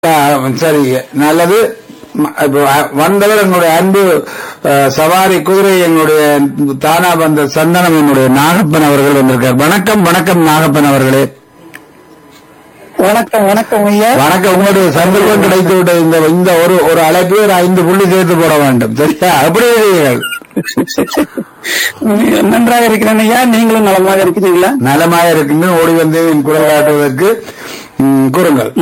ஆ, சரி நல்லது ம- இப்போ அ- வந்தவர் எங்களுடைய அன்பு அ, சவாரி குதிரை எங்களுடைய தானா வந்த சந்தனம் என்னுடைய நாகப்பன் அவர்கள் வந்திருக்கார் வணக்கம் வணக்கம் நாகப்பன் அவர்களே வணக்கம் வணக்கம் ஐயா வணக்கம் உங்களுடைய சந்தர்ப்பம் கிடைத்து விட்ட இந்த இந்த ஒரு ஒரு அழைப்பு ஒரு ஐந்து புள்ளி சேர்த்து போட வேண்டும் சரியா அப்படி இருக்கிறீர்கள் நன்றாக இருக்கிறேன் ஐயா நீங்களும் நலமாக இருக்கிறீங்களா நலமாக இருக்கின்ற ஓடி வந்து என் குரல் காட்டுவதற்கு ம், கூறுங்கள்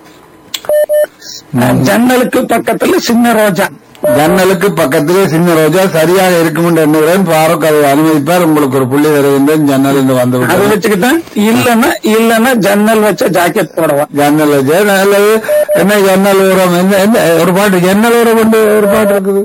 ஜன்னலுக்கு பக்கத்துல சின்ன ரோஜா ஜன்னலுக்கு பக்கத்திலே சின்ன ரோஜா சரியாக இருக்கும் என்று எண்ணுகிறேன் பாரூக் அதை அனுமதிப்பார் உங்களுக்கு ஒரு புள்ளி தருகின்றேன் ஜன்னல் இருந்து வந்து அதை விட்டது வச்சுக்கிட்டேன் இல்லன்னா இல்லன்னா ஜன்னல் வச்ச ஜாக்கெட் போடவா ஜன்னல் வச்சு நல்லது என்ன ஜன்னல் உரம் என்ன என்ன ஒரு பாட்டு ஜன்னல் உரம் கொண்டு ஒரு பாட்டு இருக்குது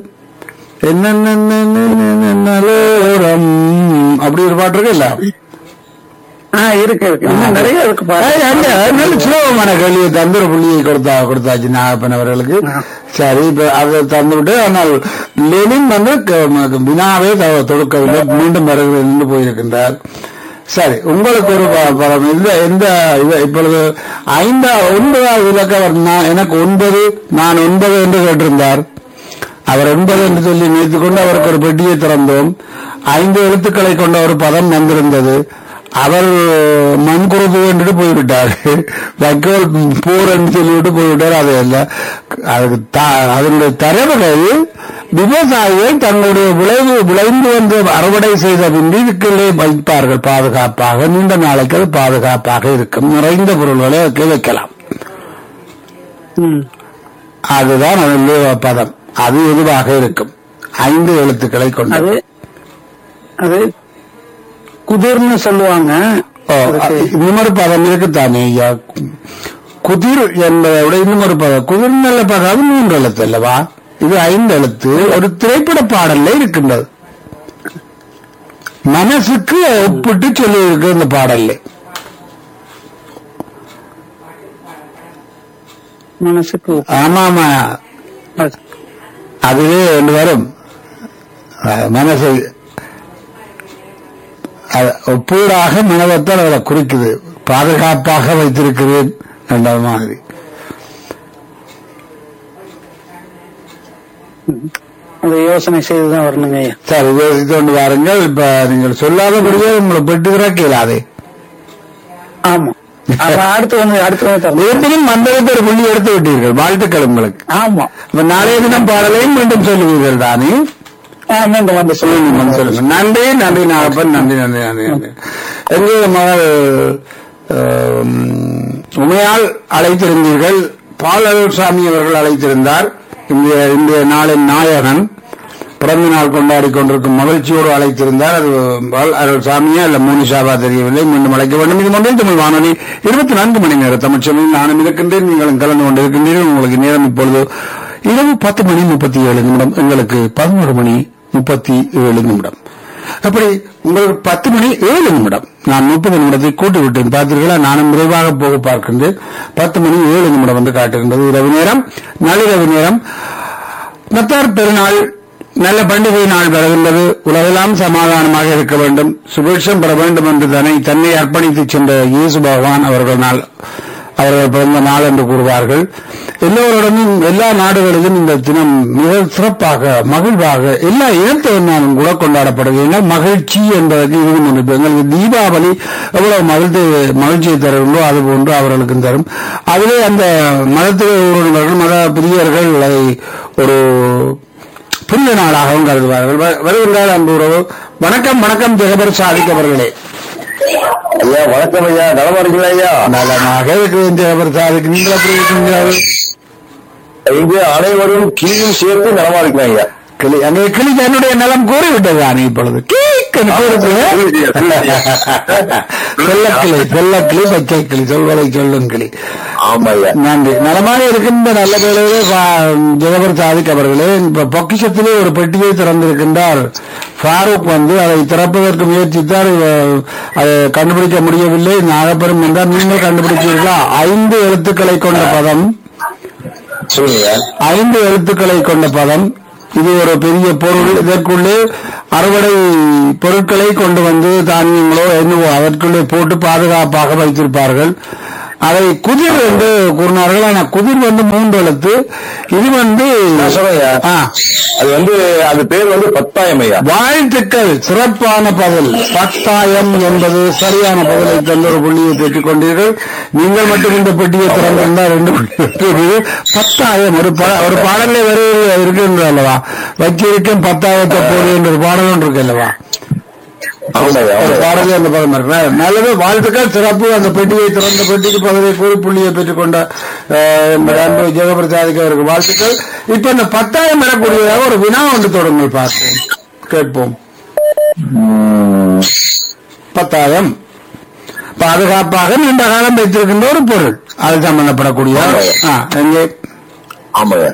என்ன உரம் அப்படி ஒரு பாட்டு இருக்கு இல்ல ஆ இருக்கு இருக்கு இன்னும் நிறைய இருக்கு ஏய், அங்க பாரு நல்ல சுலபமான கேள்வியை தந்து ஒரு புள்ளியை கொடுத்தா கொடுத்தாச்சு நாகப்பன் அவர்களுக்கு சரி இப்ப அதை தந்து விட்டு ஆனால் லெனின் வந்து க- ம- வினாவே த- தொடுக்கவில்லை மீண்டும் வருகிறது நின்று போயிருக்கின்றார் சரி உங்களுக்கு ஒரு ப- படம் இந்த எந்த இது இப்பொழுது ஐந்தா ஒன்பதாவது இலக்க அவர் நான் எனக்கு ஒன்பது நான் ஒன்பது என்று கேட்டிருந்தார் அவர் ஒன்பது என்று சொல்லி நினைத்துக் கொண்டு அவருக்கு ஒரு பெட்டியை திறந்தோம் ஐந்து எழுத்துக்களை கொண்ட ஒரு பதம் வந்திருந்தது அவர் மண்குறுது என்று போய்விட்டார் வைக்கோல் போர் என்று சொல்லிவிட்டு போய்விட்டார் அது அல்ல அதுக்கு த- அதனுடைய தரவுகள் விவசாயிகள் தங்களுடைய விளைவு விளைந்து வந்து அறுவடை செய்த பின்பு இதுக்குள்ளே வைப்பார்கள் பாதுகாப்பாக நீண்ட நாளைக்கு அது பாதுகாப்பாக இருக்கும் நிறைந்த பொருள்களை அதுக்கு வைக்கலாம் ம். அதுதான் அதனுடைய பதம் அது எதுவாக இருக்கும் ஐந்து எழுத்துக்களை அது கொண்டது அது குதிர்னு சொல்லுவாங்க ஓ, அதுக்கு இன்னும் ஒரு பதம் இருக்குத்தானே ஐயா குதிர் என்பதை விட இன்னும் ஒரு பதம் குதிர் நல்ல பதம் அது மூன்று எழுத்து அல்லவா இது ஐந்து எழுத்து ஒரு திரைப்பட பாடல்ல இருக்கின்றது மனசுக்கு ஒப்பிட்டு சொல்லி இருக்கு இந்த பாடல்ல மனசுக்கு ஆமா ஆமா அது- அதுவே ஒன்று வரும் அஹ் மனசு அது ஒப்பீடாக மனதைத்தான் அதில் குறிக்குது பாதுகாப்பாக வைத்திருக்கிறேன் என்ற மாதிரி அதை யோசனை செய்துதான் வரணுங்க ஐயா சரி யோசித்து கொண்டு வாருங்கள் இப்ப நீங்கள் சொல்லாதபடியே உங்களை பெட்டு திறக்கலாதே ஆமா அப்ப அடுத்து வந்து அடுத்து வந்து தரணும் மீண்டும் மந்திரத்தை ஒரு புள்ளி எடுத்து விட்டீர்கள் வாழ்த்துக்கள் உங்களுக்கு ஆமா இப்ப நாளைய தினம் பாடலையும் மீண்டும் சொல்லுவீர்கள் தானே ஆ, மீண்டும் வந்து சொல்லுங்க சொல்லுங்க சொல்லுங்க நன்றி நன்றி நாகப்பன் நன்றி நன்றி நன்றி நன்றி எங்களுடைய மகள் ஆம், உமையால் அழைத்திருந்தீர்கள் பாலர் சாமி அவர்கள் அழைத்திருந்தார் இந்திய இந்திய நாளின் நாயகன் பிறந்த நாள் கொண்டாடி கொண்டிருக்கும் மகிழ்ச்சியோடு அழைத்திருந்தார் அது பால் அருள் சாமியா இல்ல மோனிஷாவா தெரியவில்லை மீண்டும் அழைக்க வேண்டும் இது மொழியில் தமிழ் வானொலி இருபத்தி நான்கு மணி நேரம் தமிழ் செம்மையில் நானும் இருக்கின்றேன் நீங்களும் கலந்து கொண்டிருக்கின்றீர்கள் உங்களுக்கு நேரம் இப்பொழுது இரவு பத்து மணி முப்பத்தி ஏழு நிமிடம் எங்களுக்கு பதினோரு மணி முப்பத்தி ஏழு நிமிடம் அப்படி உங்களுக்கு பத்து மணி ஏழு நிமிடம் நான் முப்பது நிமிடத்தை கூட்டி விட்டேன் பார்த்தீர்களா நானும் விரைவாக போக பார்க்கின்றேன் பத்து மணி ஏழு நிமிடம் வந்து காட்டுகின்றது இரவு நேரம் நள்ளிரவு நேரம் நத்தார் பெருநாள் நல்ல பண்டிகை நாள் வருகின்றது உலகெல்லாம் சமாதானமாக இருக்க வேண்டும் சுபிட்சம் பெற வேண்டும் என்று தன்னை தன்னை அர்ப்பணித்து சென்ற இயேசு பகவான் அவர்கள் நாள் அவர்கள் பிறந்த நாள் என்று கூறுவார்கள் எல்லோருடனும் எல்லா நாடுகளிலும் இந்த தினம் மிக சிறப்பாக மகிழ்வாக எல்லா இனத்தினாலும் கூட கொண்டாடப்படுகிறது மகிழ்ச்சி என்பதற்கு இதுவும் ஒன்று இப்ப எங்களுக்கு தீபாவளி எவ்வளவு மகிழ்ச்சி மகிழ்ச்சியை தருகின்றோ அது போன்று அவர்களுக்கும் தரும் அதிலே அந்த மதத்தில் உறவினர்கள் மத பிரியர்கள் அதை ஒரு புனித நாளாகவும் கருதுவார்கள் வ- வருகின்றார் அன்பு உறவு வணக்கம் வணக்கம் ஜெகபர் சாதிக் அவர்களே ஐயா வணக்கம் ஐயா நலமா இருக்கீங்களா ஐயா நலமாக இருக்கிறேன் ஜெகபர் சாதிக் நீங்கள் எப்படி இருக்கிறீர்கள் இங்கு அனைவரும் கிளியும் சேர்த்து நலமா இருக்கிறேன் ஐயா கிளி அங்கே கிளி என்னுடைய நலம் கூறிவிட்டது நான் இப்பொழுது கீக்கென்று கூறுது. செல்லக்கிளி செல்லக்கிளி பச்சை கிளி சொல்வதை சொல்லும் கிளி ஆமா ஐயா நன்றி நலமாக இருக்கின்ற நல்ல வேளையிலே பா- ஜெகபர் சாதிக் அவர்களே இப்ப பொக்கிஷத்திலே ஒரு பெட்டியை திறந்திருக்கின்றார் ஃபாரூக் வந்து அதை திறப்பதற்கு முயற்சித்தார் இவ- அதை கண்டுபிடிக்க முடியவில்லை நாகப்பெரும் என்றால் நீங்கள் கண்டுபிடிச்சீர்களா ஐந்து எழுத்துக்களை கொண்ட பதம் சொல்லுங்க ஐந்து எழுத்துக்களை கொண்ட பதம் இது ஒரு பெரிய பொருள் இதற்குள்ளே அறுவடை பொருட்களை கொண்டு வந்து தானியங்களோ என்னவோ அதற்குள்ளே போட்டு பாதுகாப்பாக வைத்திருப்பார்கள் அதை குதிர் என்று கூறினார்கள் ஆனா குதிர் வந்து மூன்று எழுத்து இது வந்து நான் சொல்றேன்யா. ஆ, அது வந்து அது பேர் வந்து பத்தாயம் ஐயா வாழ்த்துக்கள் சிறப்பான பதில் பத்தாயம் என்பது சரியான பதிலை தந்த ஒரு புள்ளியை பெற்றுக் கொண்டீர்கள் நீங்கள் மட்டும் இந்த பெட்டியை திறந்திருந்தால் ரெண்டு புள்ளி பெற்றீர்கள். பத்தாயம் ஒரு பா- ஒரு பாடலே வரை இருக்கின்ற அல்லவா வச்சிருக்கும் பத்தாயிரத்தை போடு என்ற ஒரு பாடல் ஒன்று இருக்கு அல்லவா ஆமாய்யா ஒரு ஆமாய்யா. பாடலே அந்த பதம் இருக்கு நல்லது வாழ்த்துக்கள் சிறப்பு அந்த பெட்டியை திறந்த பெட்டிக்கு பதிலை கூறி புள்ளியை பெற்றுக்கொண்ட அஹ், எங்கள் அன்பு ஜெகபிரசாதிக்கு அவருக்கு வாழ்த்துக்கள் இப்ப இந்த பத்தாயிரம் பெறக்கூடியதாக ஒரு வினா ஒன்று தொடங்கள் பார்ப்போம் கேட்போம் ம், பத்தாயிரம் பாதுகாப்பாக நீண்ட காலம் வைத்திருக்கின்ற ஒரு பொருள் அது சம்பந்தப்படக்கூடிய ஆ, எங்கே ஆமாய்யா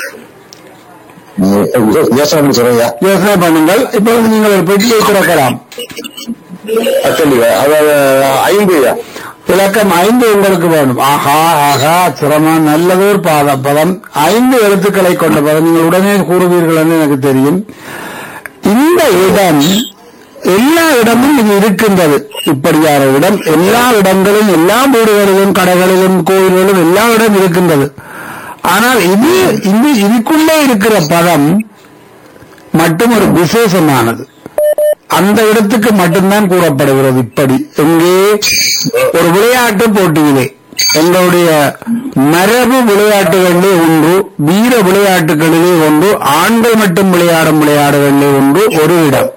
ம், யோசனை பண்ணி சொல்றேன்யா யோசனை பண்ணுங்கள் இப்பொழுது நீங்கள் ஒரு பெட்டியை திறக்கலாம் சொல்லுங்க அதாவது ஐந்து ஐயா இலக்கம் ஐந்து உங்களுக்கு வேணும் ஆஹா ஆஹா சிரமம் நல்லதொரு பாத பதம் ஐந்து எழுத்துக்களை கொண்ட பதம் நீங்கள் உடனே கூறுவீர்கள் என்று எனக்கு தெரியும் இந்த இடம் எல்லா இடமும் இது இருக்கின்றது இப்படியான இடம் எல்லா இடங்களும் எல்லா வீடுகளிலும் கடைகளிலும் கோயில்களிலும் எல்லா இடம் இருக்கின்றது ஆனால் இது இது இதுக்குள்ளே இருக்கிற பதம் மட்டும் ஒரு விசேஷமானது அந்த இடத்துக்கு மட்டும்தான் கூறப்படுகிறது இப்படி எங்கே ஒரு விளையாட்டு போட்டியிலே எங்களுடைய மரபு விளையாட்டுகளிலே ஒன்று வீர விளையாட்டுகளிலே ஒன்று ஆண்கள் மட்டும் விளையாடும் விளையாடுகளிலே ஒன்று ஒரு இடம்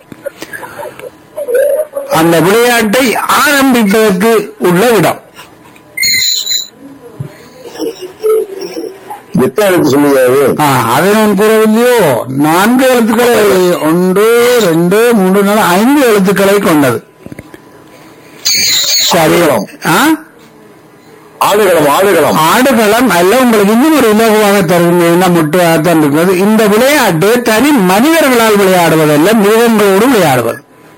அந்த விளையாட்டை ஆரம்பிப்பதற்கு உள்ள இடம் எத்தனை எழுத்து சொல்லுங்க அது ஆ, அதை நான் கூறவில்லையோ நான்கு எழுத்துக்களை ஒன்று ரெண்டு மூன்று நாலு ஐந்து எழுத்துக்களை கொண்டது சரி ஆ ஆடுகளம் ஆடுகளம் ஆடுகளம் அல்ல உங்களுக்கு இன்னும் ஒரு இலகுவாக தருகின்றன முட்டாகத்தான் இருக்கிறது இந்த விளையாட்டு தனி மனிதர்களால் விளையாடுவதல்ல மிருகங்களோடு விளையாடுவது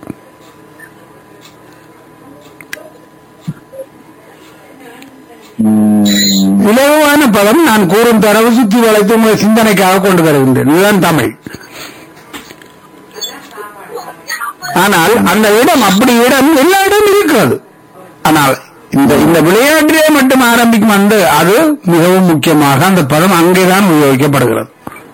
இலகுவான பதம் நான் கூறும் தரவு சுத்தி வளைத்து உங்களை சிந்தனைக்காக கொண்டு வருகின்றேன் இதுதான் தமிழ் ஆனால் அந்த இடம் அப்படி இடம் எல்லா இடமும் இருக்கிறது ஆனால் இந்த இந்த விளையாட்டிலே மட்டும் ஆரம்பிக்கும் அந்த அது மிகவும் முக்கியமாக அந்த பதம் அங்கேதான் உபயோகிக்கப்படுகிறது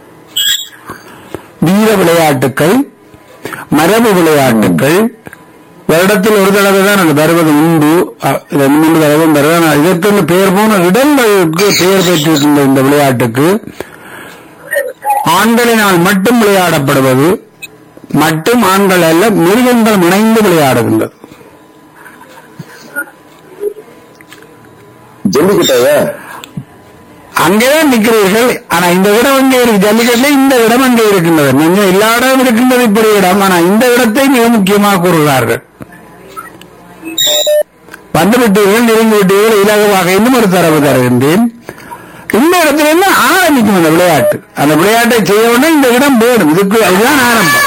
வீர விளையாட்டுக்கள் மரபு விளையாட்டுக்கள் வருடத்தில் ஒரு தடவை தான் அது வருவது உண்டு அ, ரெண்டு மூன்று தடவை வருவது ஆனால் இதற்கு பெயர் போன இடங்களுக்கு பெயர் பெற்றிருக்கின்ற இந்த விளையாட்டுக்கு ஆண்களினால் மட்டும் விளையாடப்படுவது மட்டும் ஆண்கள் அல்ல மிருகங்கள் இணைந்து விளையாடுகின்றது ஜல்லிக்கட்டையா அங்கேதான் நிற்கிறீர்கள் ஆனா இந்த இடம் அங்கே இருக்கு ஜல்லிக்கட்டுல இந்த இடம் அங்கே இருக்கின்றது நீங்க எல்லா இடமும் இருக்கின்றது இப்படி இடம் ஆனா இந்த இடத்தை மிக முக்கியமாக கூறுகிறார்கள் வந்து விட்டீர்கள் நெருங்கி விட்டீர்கள் இலகுவாக இன்னும் ஒரு தரவு தருகின்றேன் இந்த இடத்துல இருந்து ஆரம்பிக்கும் அந்த விளையாட்டு அந்த விளையாட்டை செய்ய உடனே இந்த இடம் வேணும் இதுக்கு அதுதான் ஆரம்பம்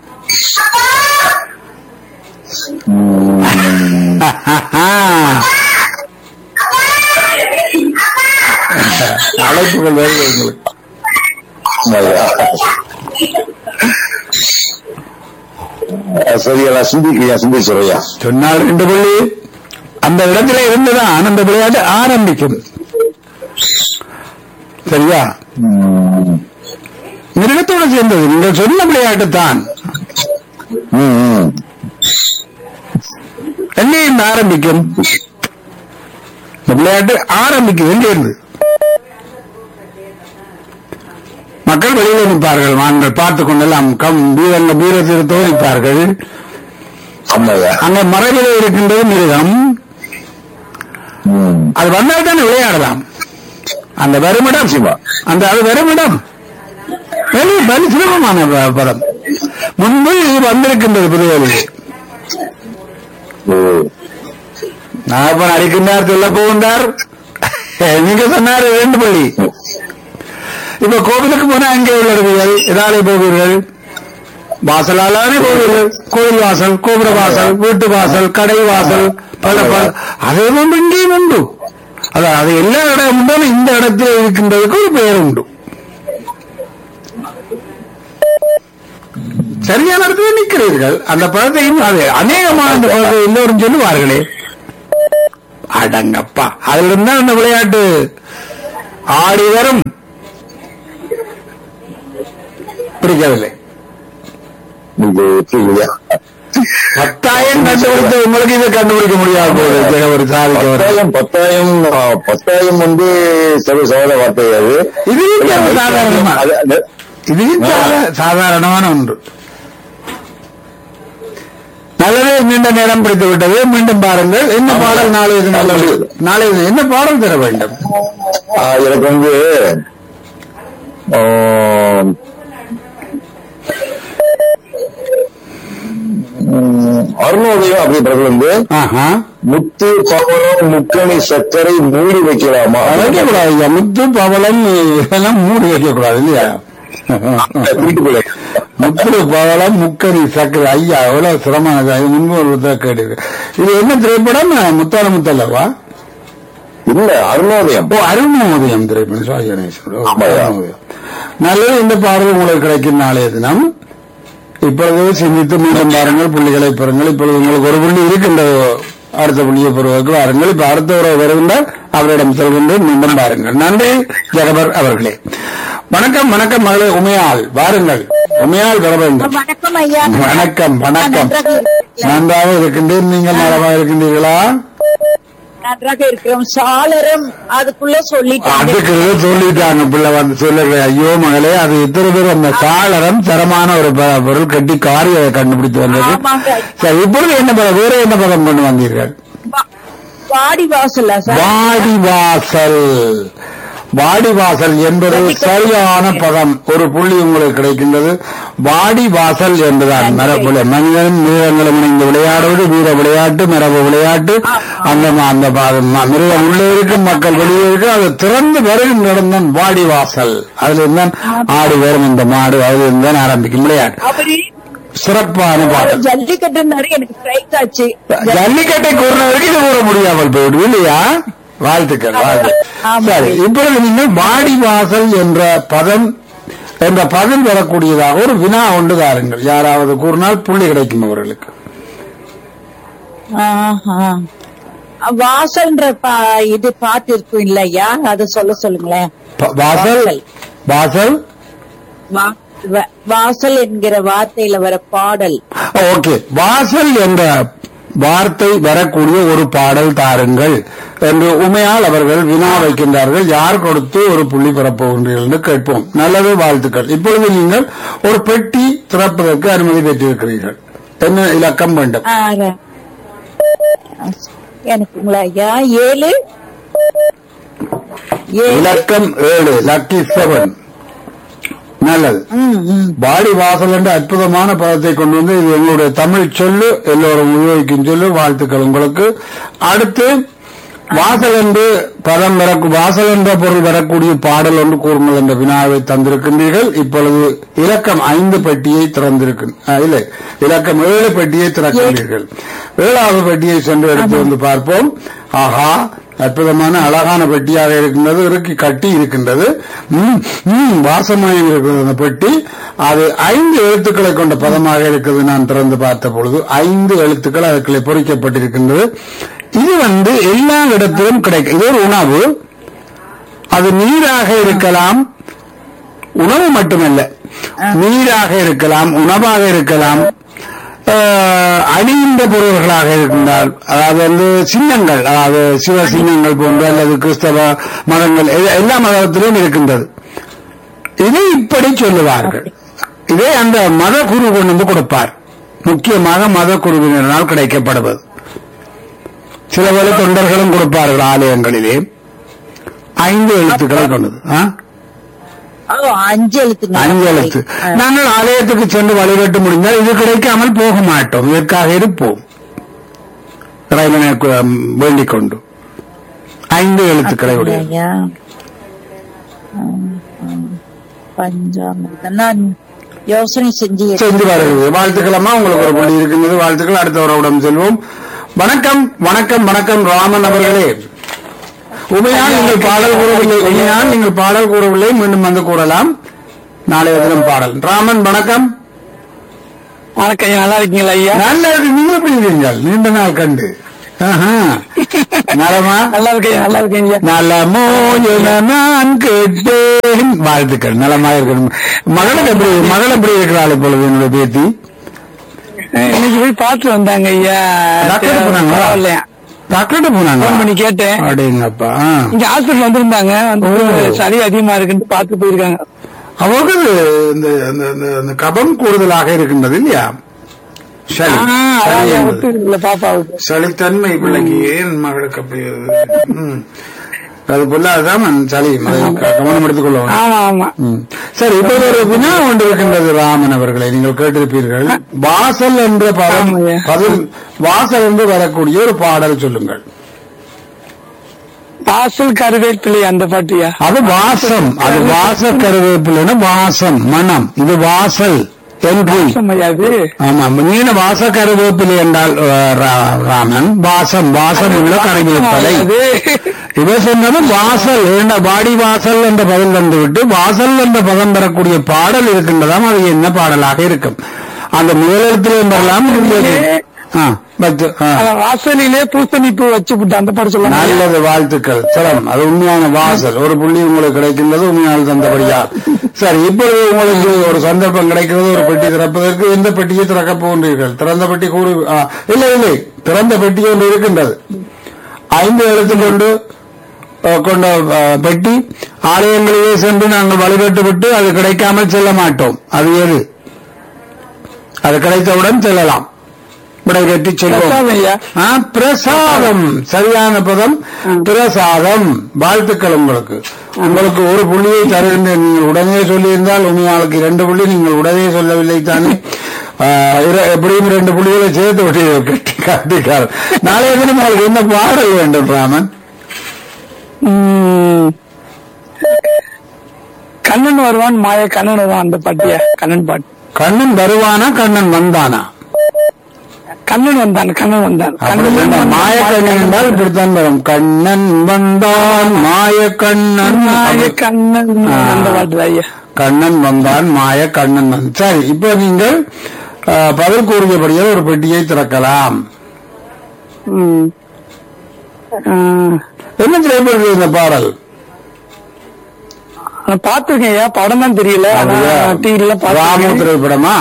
அழைப்புகள் வருது உங்களுக்கு ஆமாய்யா. அஹ் சரியா நான் சிந்திக்கையா சிந்திச்சு சொல்றையா சொன்னால் ரெண்டு புள்ளி அந்த இடத்துல இருந்துதான் அந்த விளையாட்டு ஆரம்பிக்கும் சரியா மிருகத்தோடு சேர்ந்தது நீங்கள் சொன்ன விளையாட்டு தான் ம், ம். எங்கே இருந்து ஆரம்பிக்கும் இந்த விளையாட்டு ஆரம்பிக்கும் எங்கே இருந்து மக்கள் வெளியில நிற்பார்கள் மான்கள் பார்த்து கொண்டெல்லாம் கம் வீரங்க வீரத்திரத்தோடு நிற்பார்கள் ஆமாய்யா அங்க மறைவிலே இருக்கின்றது மிருகம் ம். அது வந்தால் தானே விளையாடலாம் அந்த வருமிடம் நிச்சயமா. அந்த அது வருமிடம் வெளி வலி சுலபமான ப- பதம் முன்பு இது வந்திருக்கின்றது புதுவேலிலே ஓ. நாகப்பன் அடிக்கின்றார் சொல்ல போகின்றார் நீங்க சொன்னார் ரெண்டு பள்ளி இப்ப கோவிலுக்கு போனா அங்கே உள்ளவர்கள் எதாலே போவீர்கள் வாசலாலே போவீர்கள் கோவில் வாசல் கோபுர வாசல் வீட்டு வாசல் கடை வாசல் பல பல அதே போன்று இங்கேயும் உண்டு அது அது எல்லா இடம் உண்டு இந்த இடத்தில் இருக்கின்றதுக்கு ஒரு பெயர் உண்டு சரியான இடத்துல நிற்கிறீர்கள் அந்த பதத்தையும் அது அநேகமான அந்த பதத்தை எல்லோரும் சொல்லுவார்களே அடங்கப்பா அதுல இருந்தா அந்த விளையாட்டு ஆடி வரும் பிடிக்கவில்லை இது புரியலையா? பத்தாயிரம் கண்டுபிடித்து உங்களுக்கு இதை கண்டுபிடிக்க முடியாது போல ஜெகவர் சாதிக்க வரும் பத்தாயிரம் பத்தாயிரம் ஆ, பத்தாயிரம் வந்து சர்வ சகோதர வார்த்தை அது இது ரொம்ப சாதாரணமா அது- அது- இது சாதா- சாதாரணமான ஒன்று நல்லதே நீண்ட நேரம் பிடித்து விட்டது மீண்டும் பாருங்கள் என்ன பாடல் நாளைய தினம் நாளைய தினம் என்ன பாடல் தர வேண்டும் ஆ, எனக்கு வந்து ஆ, ம், அருணோதயம் அப்படின்றது வந்து ஆஹா முத்து பவளம் முக்கணி சர்க்கரை மூடி வைக்கலாமா வைக்கக்கூடாது ஐயா முத்து பவளம் இதெல்லாம் மூடி வைக்கக்கூடாது இல்லையா வீட்டுக்குள்ள முத்து பவளம் முக்கரி சக்கரை ஐயா எவ்வளவு சிரமமானது அது முன்பு ஒரு புத்தகம் கேட்டு இது என்ன திரைப்படம் முத்தான முத்தல்லவா இல்ல அருணோதயம் ஓ அருணோதயம் திரைப்படம் சாரி கணேசன் ஓ, ஆமாய்யா. அருணோதயம். நல்லது இந்த பாடல் உங்களுக்கு கிடைக்கும் நாளைய தினம் இப்பொழுது சிந்தித்து மீண்டும் பாருங்கள் புள்ளிகளை பெறுங்கள் இப்பொழுது உங்களுக்கு ஒரு புள்ளி இருக்கின்றது அடுத்த புள்ளியை பெறுவதற்கு வாருங்கள் இப்ப அடுத்த உறவு வருகின்றார் அவரிடம் செல்கின்றேன் மீண்டும் பாருங்கள் நன்றி ஜெகபர் அவர்களே வணக்கம் வணக்கம் மகளே உமையாள் வாருங்கள் உமையாள் வர வேண்டும் வணக்கம் ஐயா வணக்கம் வணக்கம் நன்றாக இருக்கிறீர்களா? நன்றாக இருக்கின்றேன் நீங்கள் நலமாக இருக்கின்றீர்களா நன்றாக இருக்கிறோம் சாளரம் அதுக்குள்ள சொல்லிட்டாங்க அதுக்கு சொல்லிட்டாங்க பிள்ளை வந்து சொல்லுங்க ஐயோ மகளே அது இத்தனை பேர் அந்த சாளரம் தரமான ஒரு ப- பொருள் கட்டி காரி அதை கண்டுபிடித்து வந்தது ஆமாங்க. சரி இப்பொழுது என்ன பதம் வேற என்ன பதம் கொண்டு வந்தீர்கள் வா- வாடி வாசல்ல சார் வாடிவாசல் வாடிவாசல் என்பது சரியான பதம் ஒரு புள்ளி உங்களுக்கு கிடைக்கின்றது வாடிவாசல் என்பதுதான் மரபுல மனிதனும் மிருகங்களும் இணைந்து விளையாடுவது வீர விளையாட்டு மரபு விளையாட்டு அந்த ம- அந்த ப- ம- மிருகம் உள்ளே இருக்கும் மக்கள் வெளியே இருக்கும் அது திறந்து வருகின்ற இடம்தான் வாடிவாசல் அதுல இருந்தான் ஆடி வரும் இந்த மாடு அதுல இருந்தான் ஆரம்பிக்கும் விளையாட்டு அவரு சிறப்பான பாடல் ஜல்லிக்கட்டுனாரு எனக்கு பிரைஸ் ஆச்சு ஜல்லிக்கட்டை கூறினவருக்கு இது கூற முடியாமல் போயிடுது இல்லையா வாழ்த்துக்கள் வாழ்த்துக்கள் ஆமா. சரி இப்பொழுது நீங்கள் வாடிவாசல் என்ற பதம் என்ற பதம் வரக்கூடியதாக ஒரு வினா ஒன்று தாருங்கள் யாராவது கூறினால் புள்ளி கிடைக்கும் அவர்களுக்கு ஆஹா. வாசல்ன்ற பா- இது பாட்டு இருக்கும் இல்லையா அதை சொல்ல சொல்லுங்களேன் ப- வாசல் வாசல் வா- வ- வாசல் என்கிற வார்த்தையில வர பாடல் ஓகே வாசல் என்ற வார்த்தை வரக்கூடிய ஒரு பாடல் தாருங்கள் என்று உமையால் அவர்கள் வினா வைக்கின்றார்கள் யார் கொடுத்து ஒரு புள்ளி பெறப்போகின்றீர்கள் என்று கேட்போம் நல்லது வாழ்த்துக்கள் இப்பொழுது நீங்கள் ஒரு பெட்டி திறப்பதற்கு அனுமதி பெற்றிருக்கிறீர்கள் என்ன இலக்கம் வேண்டும் ஆ, எனக்குங்களா ஐயா ஏழு ஏழு இலக்கம் ஏழு லக்கி செவன் நல்லது ம், ம். வாடி வாசல் என்ற அற்புதமான பதத்தை கொண்டு வந்து இது எங்களுடைய தமிழ் சொல்லு எல்லோரும் உபயோகிக்கும் சொல்லு வாழ்த்துக்கள் உங்களுக்கு அடுத்து வாசல் என்று பதம் வர வாசல் என்ற பொருள் வரக்கூடிய பாடல் ஒன்று கூறுங்கள் என்ற வினாவை தந்திருக்கின்றீர்கள் இப்பொழுது இலக்கம் ஐந்து பெட்டியை திறந்திருக்கு ஆ, இல்லை இலக்கம் ஏழு பெட்டியை திறக்கின்றீர்கள் ஏழாவது பெட்டியை சென்று எடுத்து வந்து பார்ப்போம் ஆஹா அற்புதமான அழகான பெட்டியாக இருக்கின்றது இறுக்கி கட்டி இருக்கின்றது ம், ம், வாசமாக இருக்கிறது அந்த பெட்டி அது ஐந்து எழுத்துக்களை கொண்ட பதமாக இருக்குது நான் திறந்து பார்த்த பொழுது ஐந்து எழுத்துக்கள் அதுக்குள்ளே பொறிக்கப்பட்டிருக்கின்றது இது வந்து எல்லா இடத்திலும் கிடைக்கும் இது ஒரு உணவு அது நீராக இருக்கலாம் உணவு மட்டுமல்ல நீராக இருக்கலாம் உணவாக இருக்கலாம் ஆஹ், அணிகின்ற பொருள்களாக இருந்தால் அதாவது வந்து சின்னங்கள் அதாவது சிவ சின்னங்கள் போன்ற அல்லது கிறிஸ்தவ மதங்கள் எ- எல்லா மதத்திலும் இருக்கின்றது இதை இப்படி சொல்லுவார்கள் இதை அந்த மத குரு கொண்டு வந்து கொடுப்பார் முக்கியமாக மத குருவினரால் கிடைக்கப்படுவது சில வேளை தொண்டர்களும் கொடுப்பார்கள் ஆலயங்களிலே ஐந்து எழுத்துக்களை கொண்டது ஆ? ஓ, அஞ்சு எழுத்துங்க அஞ்சு எழுத்து ஆ. நாங்கள் ஆலயத்துக்கு சென்று வழிபட்டு முடிந்தால் இது கிடைக்காமல் போக மாட்டோம் இதற்காக இருப்போம் இறைவனை கு- வேண்டிக் கொண்டு ஐந்து எழுத்துக்களை உடைய ஐயா. ம், ம். பஞ்சாமிர்தம் நான் யோசனை செஞ்சு செஞ்சு வருகிறது வாழ்த்துக்களம்மா உங்களுக்கு ஒரு புள்ளி இருக்கின்றது வாழ்த்துக்கள் அடுத்த உறவுடன் செல்வோம் வணக்கம் வணக்கம் வணக்கம் ராமன் அவர்களே உமையால் நீங்கள் பாடல் கூறவில்லை உமையால் நீங்கள் பாடல் கூறவில்லை மீண்டும் வந்து கூறலாம் நாளைய தினம் பாடல் ராமன் வணக்கம் வணக்கம் ஐயா நல்லா இருக்கீங்களா ஐயா நல்ல இருக்கு. நீங்க எப்படி இருக்கீங்கள் நீண்ட நாள் கண்டு ஆஹா. நலமா நல்லா இருக்கேன் நல்லா இருக்கேன் ஐயா நலமோ என நான் கேட்டேன் வாழ்த்துக்கள் நலமா இருக்கணும் மகளுக்கு எப்படி மகள் எப்படி இருக்கிறாள் இப்பொழுது என்னுடைய பேத்தி அஹ் இன்னைக்கு போய் பார்த்து வந்தாங்க ஐயா டாக்டர் போனாங்களா பரவாயில்லையா டாக்டர்கிட்ட போனாங்க ஃபோன் பண்ணி கேட்டேன் அப்படிங்கப்பா ஆ. இங்க ஹாஸ்பிட்டல் வந்திருந்தாங்க வந்து சளி அதிகமா இருக்குன்னு பார்த்து போயிருக்காங்க அவருக்கு இந்த இந்த- இந்த- இந்த கபம் கூடுதலாக இருக்கின்றது இல்லையா சளி ஆ, சளி அதான் என்பது. ஒத்துக்கல பாப்பாவுக்கு சளித்தன்மை பிள்ளைக்கு ஏன் மகளுக்கு அப்படி வருது? ம். அது போல அதுதான் சளி அதை க- கவனம் எடுத்துக் கொள்ள வேண்டும். ஆமா ஆமா ம். சரி இப்ப ஒரு வினா ஒன்று இருக்கின்றது ராமன் அவர்களை நீங்கள் கேட்டிருப்பீர்கள் வாசல் என்ற பதம் ஆமாய்யா. பதில் வாசல் என்று வரக்கூடிய ஒரு பாடல் சொல்லுங்கள் வாசல் கருவேப்பிலை அந்த பாட்டியா அது வாசம் அது வாச கருவேப்பிலைன்னா வாசம் மனம் இது வாசல் என்ட்ரி ஐயா அது ஆமா நீன வாச கருவேப்பிலை என்றால் அஹ், ரா- ராமன் வாசம் வாசம் உள்ள கருவேப்பிலை அது இவ சொன்னது வாசல் ஏண்டா வாடி வாசல் என்ற பதில் வந்துவிட்டு வாசல் என்ற பதம் பெறக்கூடிய பாடல் இருக்கின்றதாம் அது என்ன பாடலாக இருக்கும் அந்த முதலெழுத்தில் என்றெல்லாம் இருந்தது. ஆ, பத்து, ஆ. அத வாசலிலே பூசணி பூ வச்சு விட்டு அந்த பாட்டு சொல்லலாம் நல்லது வாழ்த்துக்கள் சிரம் அது உண்மையான வாசல் ஒரு புள்ளி உங்களுக்கு கிடைக்கின்றது உண்மையான தந்தபடியா சரி இப்பொழுது உங்களுக்கு ஒரு சந்தர்ப்பம் கிடைக்கிறது ஒரு பெட்டி திறப்பதற்கு எந்த பெட்டியை திறக்கப் போகின்றீர்கள் திறந்த பெட்டி கூறு ஆ, இல்லை இல்லை திறந்த பெட்டி ஒன்று இருக்கின்றது ஐந்து எழுத்து கொண்டு அஹ், கொண்ட அஹ், பெட்டி ஆலயங்களிலே சென்று நாங்கள் வழிபட்டு விட்டு அது கிடைக்காமல் செல்ல மாட்டோம் அது எது அது கிடைத்தவுடன் செல்லலாம் விடை கட்டி செல்வோம் பிரசாதம் ஐயா ஆ, பிரசாதம் சரியான பதம் பிரசாதம் வாழ்த்துக்கள் உங்களுக்கு உங்களுக்கு ஒரு புள்ளியை தருகின்றேன் நீங்கள் உடனே சொல்லியிருந்தால் உண்மையாளுக்கு இரண்டு புள்ளி நீங்கள் உடனே சொல்லவில்லை தானே ஆ, இர- எப்படியும் ரெண்டு புள்ளிகளை சேர்த்து விட்டு கட்டி காட்டிக்கார் நாளைய தினம் உங்களுக்கு என்ன பாடல் வேண்டும் ராமன் உம், கண்ணன் வருவான் மாய கண்ணன் வருவான் அந்த பாட்டியா கண்ணன் பாட்டு கண்ணன் வருவானா கண்ணன் வந்தானா கண்ணன் வந்தான் கண்ணன் வந்தான் அப்படி என்றால் மாயக்கண்ணன் என்றால் இப்படித்தான் வரும் கண்ணன் வந்தான் மாயக்கண்ணன் மாய கண்ணன் ஆ. அந்த பாட்டு தான் ஐயா கண்ணன் வந்தான் மாய கண்ணன் வந்தான் சரி இப்போ நீங்கள் ஆ, பதில் கூறியபடியே ஒரு பெட்டியை திறக்கலாம் உம். ஆ, என்ன திரைப்படம் இந்த பாடல் நான் பார்த்திருக்கேன் ஐயா படம் தான் தெரியல ஆனா டிவில ராமு பார்த்திருக்கேன் திரைப்படமா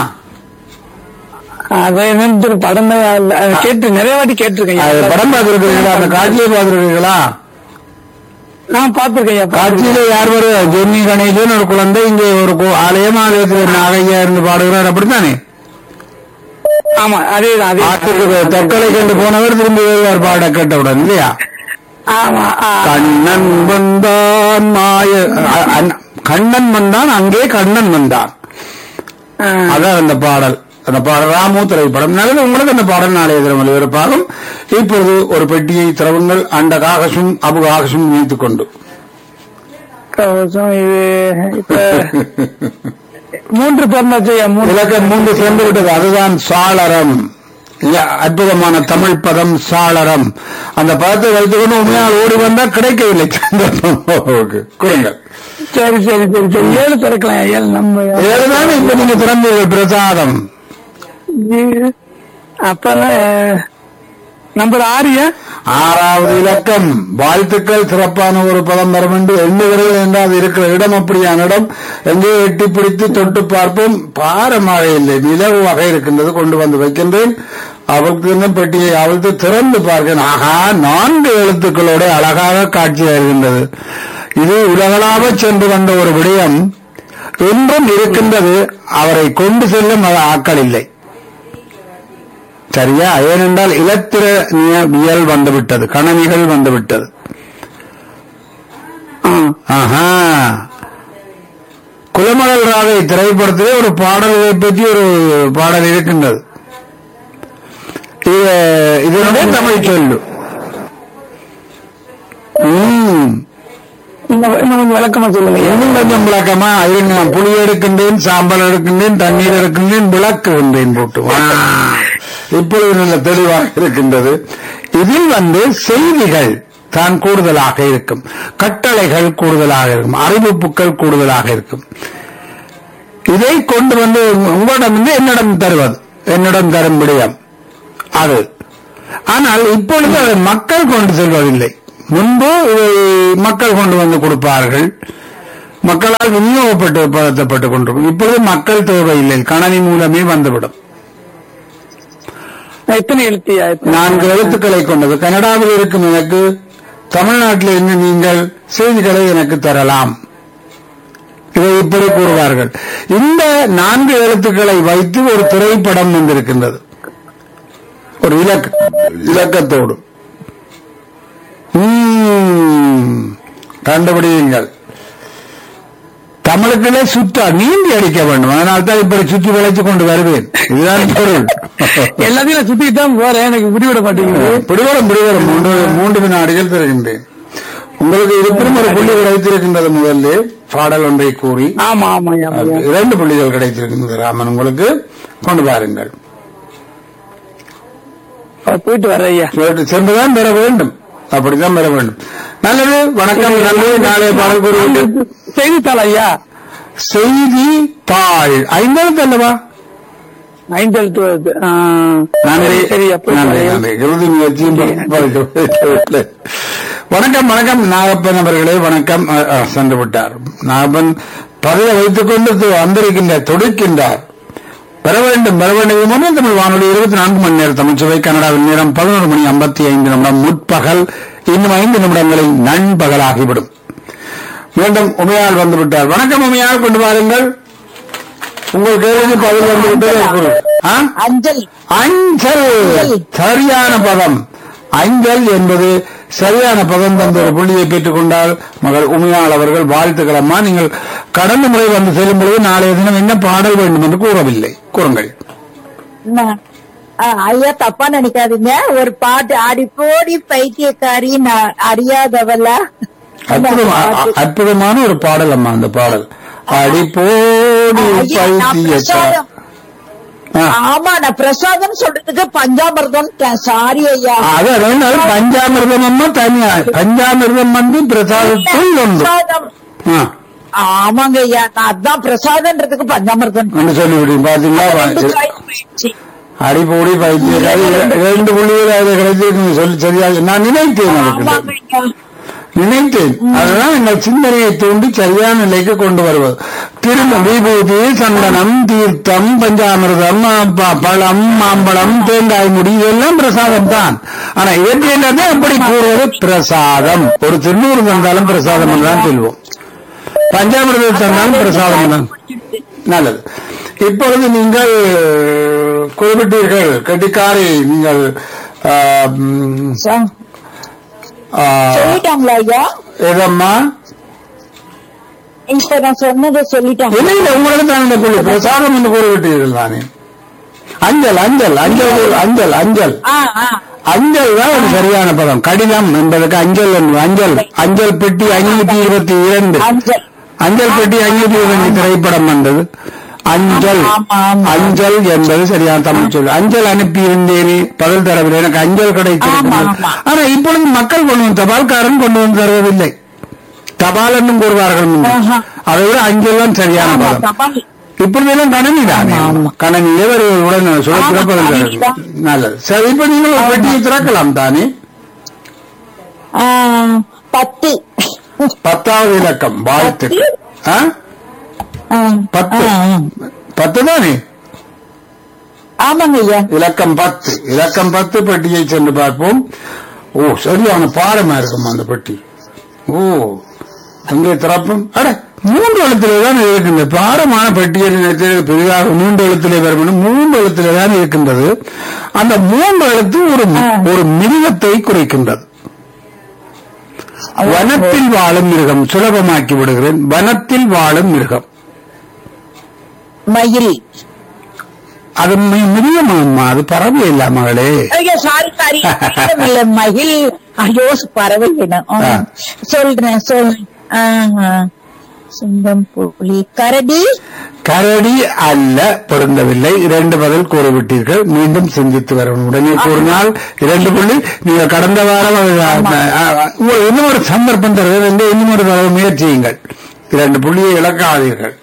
அதான் என்னன்னு தெரியல, படம் தான் இல்ல. அது கேட்டு நிறைய வாட்டி கேட்டிருக்கேன் அது ஐயா. படம் பார்த்திருக்கீங்களா அந்த காட்சியை பார்த்திருக்கீங்களா நான் பார்த்திருக்கேன் ஐயா பார்த்திருக்கேன். காட்சியில யார் வரும் ஜென்னி கணேசன் ஒரு குழந்தை இங்கே ஒரு கு- ஆலயம் ஆலயத்தில் நாகையா இருந்து பாடுகிறார் அப்படித்தானே ஆமா அதேதான் அதே ஆற்றுக்கு தற்கொலை கண்டு போனவர் திரும்பி வருவார் பாட கேட்டவுடன் இல்லையா ஆமா ஆ. கண்ணன் வந்தான் மாய அ- அ- கண்ணன் வந்தான் அங்கே கண்ணன் வந்தான் ஆ. அதான் அந்த பாடல் அந்த பாடல் ராமு திரைப்படம் நல்லது உங்களுக்கு அந்த பாடல் நாளைய தினம் ஒளிபரப்பாகும் இப்பொழுது ஒரு பெட்டியை திறவுங்கள் அண்ட காகசும் அபு காகசும் இணைத்துக் கொண்டு கவசம் இது இப்ப மூன்று பிறந்தாச்சு ஐயா மூன்று இலக்கம் மூன்று சேர்ந்து விட்டது அதுதான் சாளரம் இல்ல, அற்புதமான தமிழ் பதம் சாளரம் அந்த பதத்தை வைத்துக்கொண்டு உண்மையால் ஓடி வந்தா கிடைக்கவில்லை சந்தர்ப்பம் ஓகே. கூறுங்கள் சரி சரி சரி சரி ஏழு திறக்கலாம் ஏழு நம்ம ஏழுதானே இப்ப நீங்க திறந்தீர்கள் பிரசாதம் ஏழு. அப்பதான் நம்பர் ஆறுயா ஆறாவது இலக்கம் வாழ்த்துக்கள் சிறப்பான ஒரு பதம் வரும் என்று எண்ணுகிறீர்கள் என்றால் அது இருக்கிற இடம் அப்படியான இடம் எங்கே எட்டி பிடித்து தொட்டு பார்ப்போம் பாரமாக இல்லை நிலவு வகை இருக்கின்றது கொண்டு வந்து வைக்கின்றேன் அவருக்கு இன்னும் பெட்டியை அவிழ்த்து திறந்து பார்க்கிறேன் ஆகா நான்கு எழுத்துக்களோட அழகாக காட்சி வருகின்றது இது உலகளாவ சென்று வந்த ஒரு விடயம் இன்றும் இருக்கின்றது அவரை கொண்டு செல்லும் ஆக்கள் இல்லை சரியா ஏனென்றால் இலத்திரவியல் வந்துவிட்டது கணனிகள் வந்துவிட்டது ஆஹா குலமகள் ராதை திரைப்படத்திலே ஒரு பாடலை பற்றி ஒரு பாடல் இருக்கின்றது இது இதனுடைய தமிழ் சொல்லு ம் இன்னும் இன்னும் கொஞ்சம் விளக்கமா சொல்லுங்க ஐயா. இன்னும் கொஞ்சம் விளக்கமா இருங்க நான் புளி எடுக்கின்றேன் சாம்பல் எடுக்கின்றேன் தண்ணீர் எடுக்கின்றேன் விளக்குகின்றேன் போட்டு வா. இப்பொழுது நல்ல தெளிவாக இருக்கின்றது இதில் வந்து செய்திகள் தான் கூடுதலாக இருக்கும் கட்டளைகள் கூடுதலாக இருக்கும் அறிவிப்புகள் கூடுதலாக இருக்கும் இதை கொண்டு வந்து உங்களிடம் வந்து என்னிடம் தருவது என்னிடம் தரும் விடயம் அது ஆனால் இப்பொழுது அதை மக்கள் கொண்டு செல்வதில்லை முன்பு இதை மக்கள் கொண்டு வந்து கொடுப்பார்கள் மக்களால் விநியோகப்பட்டு படுத்தப்பட்டுக் கொண்டிருக்கும் இப்பொழுது மக்கள் தேவையில்லை கணனி மூலமே வந்துவிடும் எத்தனை எழுத்தியா எத்தனை? நான்கு எழுத்துக்களை கொண்டது கனடாவில் இருக்கும் எனக்கு தமிழ்நாட்டில் இருந்து நீங்கள் செய்திகளை எனக்கு தரலாம் இதை இப்படி கூறுவார்கள் இந்த நான்கு எழுத்துக்களை வைத்து ஒரு திரைப்படம் வந்திருக்கின்றது ஒரு இலக்க இலக்கத்தோடு ம், கண்டுபிடியுங்கள் தமிழுக்குள்ளே சுற்றா நீந்தி அடிக்க வேண்டும் அதனால் தான் இப்படி சுற்றி வளைச்சு கொண்டு வருவேன் இதுதான் பொருள் எல்லாத்தையும் நான் சுத்திட்டு தான் போறேன் எனக்கு முடிவிட மாட்டேங்குது பிடிவரம் பிடிவரம் மூன்று மூன்று வினாடிகள் தருகின்றேன் உங்களுக்கு இருப்பினும் ஒரு புள்ளி கிடைத்திருக்கின்றது முதல்ல பாடல் ஒன்றை கூறி ஆமா ஆமா ஆமா அது இரண்டு புள்ளிகள் கிடைத்திருக்கின்றது ராமன் உங்களுக்கு கொண்டு பாருங்கள் போயிட்டு வர ஐயா சென்று- சென்றுதான் பெற வேண்டும் அப்படித்தான் பெற வேண்டும் நல்லது வணக்கம் நல்லது நாளைய பாடல் கூறி செய்தித்தாள் ஐயா செய்தி தாள் ஐந்தாவது அல்லவா ஐந்தெழுத்து வருது ஆ, நன்றி சரியா போயிட்டு நன்றி வரேன். நன்றி இறுதி முயற்சியும் ப- வணக்கம் வணக்கம் நாகப்பன் அவர்களே வணக்கம் அ, அ, சென்று விட்டார் நாகப்பன் பதவியை வைத்துக் கொண்டு து- வந்திருக்கின்ற துடிக்கின்றார் பெற வேண்டும் பெற வேண்டும் இது முதல் தமிழ் வானொலி இருபத்தி நான்கு மணி நேரம் தமிழ்ச்சபை கனடாவின் நேரம் பதினோரு மணி ஐம்பத்தி ஐந்து நிமிடம் முற்பகல் இன்னும் ஐந்து நிமிடங்களில் நண்பகலாகிவிடும் மீண்டும் உமையால் வந்து விட்டார் வணக்கம் உமையால் கொண்டு வாருங்கள் உங்கள் கேள்விக்கு பதில் வந்து விட்டதே கூறு. ஆ? அஞ்சல் அஞ்சல் சரியான பதம் அஞ்சல் என்பது சரியான பதம் தந்த ஒரு புள்ளியை பெற்றுக் கொண்டால் மகள் உமையாள் அவர்கள் வாழ்த்துக்கள் அம்மா நீங்கள் கடந்த முறை வந்து செல்லும் பொழுது நாளைய தினம் என்ன பாடல் வேண்டும் என்று கூறவில்லை கூறுங்கள் நான்- ஆ, ஐயா தப்பா நினைக்காதீங்க ஒரு பாட்டு ஆடி போடி பைத்தியக்காரி நான் அறியாதவள அற்புதமா அ- அற்புதமான ஒரு பாடல் அம்மா அந்த பாடல் அடிப்போடி ஐயா, நான் பைத்தியக்கா பிரசாதம் ஆ. ஆமா நான் பிரசாதம் சொல்றதுக்கு பஞ்சாமிர்தம் சாரி ஐயா அது அதனால பஞ்சாமிர்தம் அம்மா தனியா பஞ்சாமிர்தம் வந்து பிரசாதத்தில் ஒன்று பிரசாதம் ஆ, ஆமாங்க ஐயா நான் அதான் பிரசாதன்றதுக்கு பஞ்சாமிர்தம் என்று சொல்லிவிட்டீங்க பாத்தீங்களா ரெண்டு choice போயிடுச்சு. அடிப்பொடி பைத்தியக்காரி இரண்டு புள்ளிகள் அது கிடைத்திருக்கு சொல்லி சரியாக நான் நினைத்தேன் அதுக்கு ஆமாங்க ஐயா. நினைத்தேன் அதுதான் எங்கள் சிந்தனையை தூண்டி சரியான நிலைக்கு கொண்டு வருவது திரும்ப விபூதி சந்தனம் தீர்த்தம் பஞ்சாமிர்தம் ஆ, ப- பழம் மாம்பழம் தேங்காய் முடி இதெல்லாம் பிரசாதம் தான் ஆனா இவற்றை என்னது எப்படி கூறுவது பிரசாதம் ஒரு திருநூறு தந்தாலும் பிரசாதம் தான் சொல்வோம் பஞ்சாமிர்தம் தந்தாலும் பிரசாதம் தான் நல்லது இப்பொழுது நீங்கள் குறிப்பிட்டீர்கள் கட்டிக்காரி நீங்கள் ஆ, ம், ச- ஆ, சொல்லிட்டாங்களா ஐயா ஏதம்மா இப்ப நான் சொன்னதை சொல்லிட்டாங்க இல்லை இல்லை உங்களுக்கு தான் இந்த புள்ளி பிரசாதம் என்று கூறிவிட்டீர்கள் தானே அஞ்சல் அஞ்சல் அஞ்சல் கூறு- அஞ்சல் அஞ்சல் ஆ ஆ அஞ்சல் தான் ஒரு சரியான பதம் கடிதம் என்பதற்கு அஞ்சல் என்று அஞ்சல் அஞ்சல் பெட்டி ஐநூத்தி இருபத்தி இரண்டு அஞ்சல் அஞ்சல் பெட்டி ஐநூத்தி இரண்டு திரைப்படம் வந்தது அஞ்சல் ஆமா, ஆமா. அஞ்சல் என்பது சரியான தமிழ் சொல் அஞ்சல் அனுப்பி இருந்தேனே பதில் தரவில்லை எனக்கு அஞ்சல் கிடைத்திருக்கிறது ஆமா, ஆமா. ஆனா இப்பொழுது மக்கள் கொண்டு வந்து தபால்காரன் கொண்டு வந்து தருவதில்லை தபால் என்றும் கூறுவார்கள் முன்பு. ஆஹா. அதை விட அஞ்சல் தான் சரியான ஆமா, பதம் தபால். இப்பொழுது எல்லாம் கணனி தானே ஆமா, ஆமா. கணனிலே வருவதுடன் சுழற்சிட ஆமா, பதில் கணினி தான். தரணும். நல்லது சரி இப்ப நீங்கள் ஒரு பெட்டியை திறக்கலாம் தானே ஆ, பத்து பத்தாவது இலக்கம் வாழ்த்துக்கள் ஆ? ஆ, பத்து ஆ, ஆ. பத்து தானே ஆமாங்க ஐயா இலக்கம் பத்து இலக்கம் பத்து பெட்டியை சென்று பார்ப்போம் ஓ சரியான பாரமா இருக்கும் அந்த பெட்டி ஓ அங்கே திறப்பும் அட மூன்று எழுத்திலே தான் இருக்கின்றது பாரமான பெட்டியை நினைத்து பெரிதாக மூன்று எழுத்திலே வரும் மூன்று எழுத்திலே தான் இருக்கின்றது அந்த மூன்று எழுத்து ஒரு ஒரு மிருகத்தை குறிக்கின்றது வனத்தில் வாழும் மிருகம் சுலபமாக்கி விடுகிறேன் வனத்தில் வாழும் மிருகம் மயில் அது மி- மிருகமாம்மா அது பறவை இல்ல மகளே ஐயோ சாரி சாரி இல்ல மயில் ஐயோ பறவை வேணும் ஆ, ஆ. சொல்றேன் சொல் ஆஹா. சிங்கம் புலி கரடி கரடி அல்ல பொருந்தவில்லை இரண்டு பதில் கூறிவிட்டீர்கள் மீண்டும் சிந்தித்து வரணும் உடனே கூறினால் இரண்டு புள்ளி நீங்க கடந்த வாரம் அது, அ, அ, உ- இன்னும் ஒரு சந்தர்ப்பம் தருவது என்று இன்னும் ஒரு தடவை முயற்சியுங்கள் இரண்டு புள்ளியை இழக்காதீர்கள்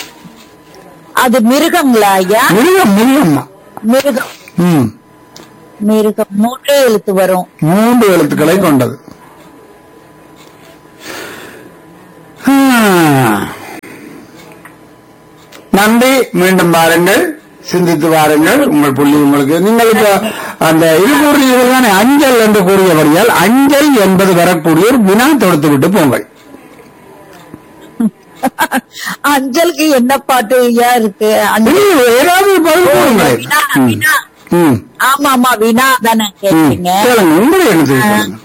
அது மிருகங்களா ஐயா மிருகம் மிருகம்மா மிருகம் ம் மிருகம் மூன்றே எழுத்து வரும் மூன்று எழுத்துக்களை கொண்டது ஆ. நன்றி மீண்டும் பாருங்கள் சிந்தித்து வாருங்கள் உங்கள் புள்ளி உங்களுக்கு நீங்கள் இப்ப அந்த இது கூறியது தானே அஞ்சல் என்று கூறியபடியால் அஞ்சல் என்பது வரக்கூடிய ஒரு வினா தொடுத்து விட்டு போங்கள் அஞ்சலுக்கு என்ன பாட்டு ஐயா இருக்கு அஞ்சல் இது ஏதாவது ஒரு பதில் கூறுங்களேன் வினா, ம். வினா. ம். ஆமா ஆமா வினா தானே ம். கேட்டீங்க கேளுங்க உங்களை என்ன ஆ, செய்ய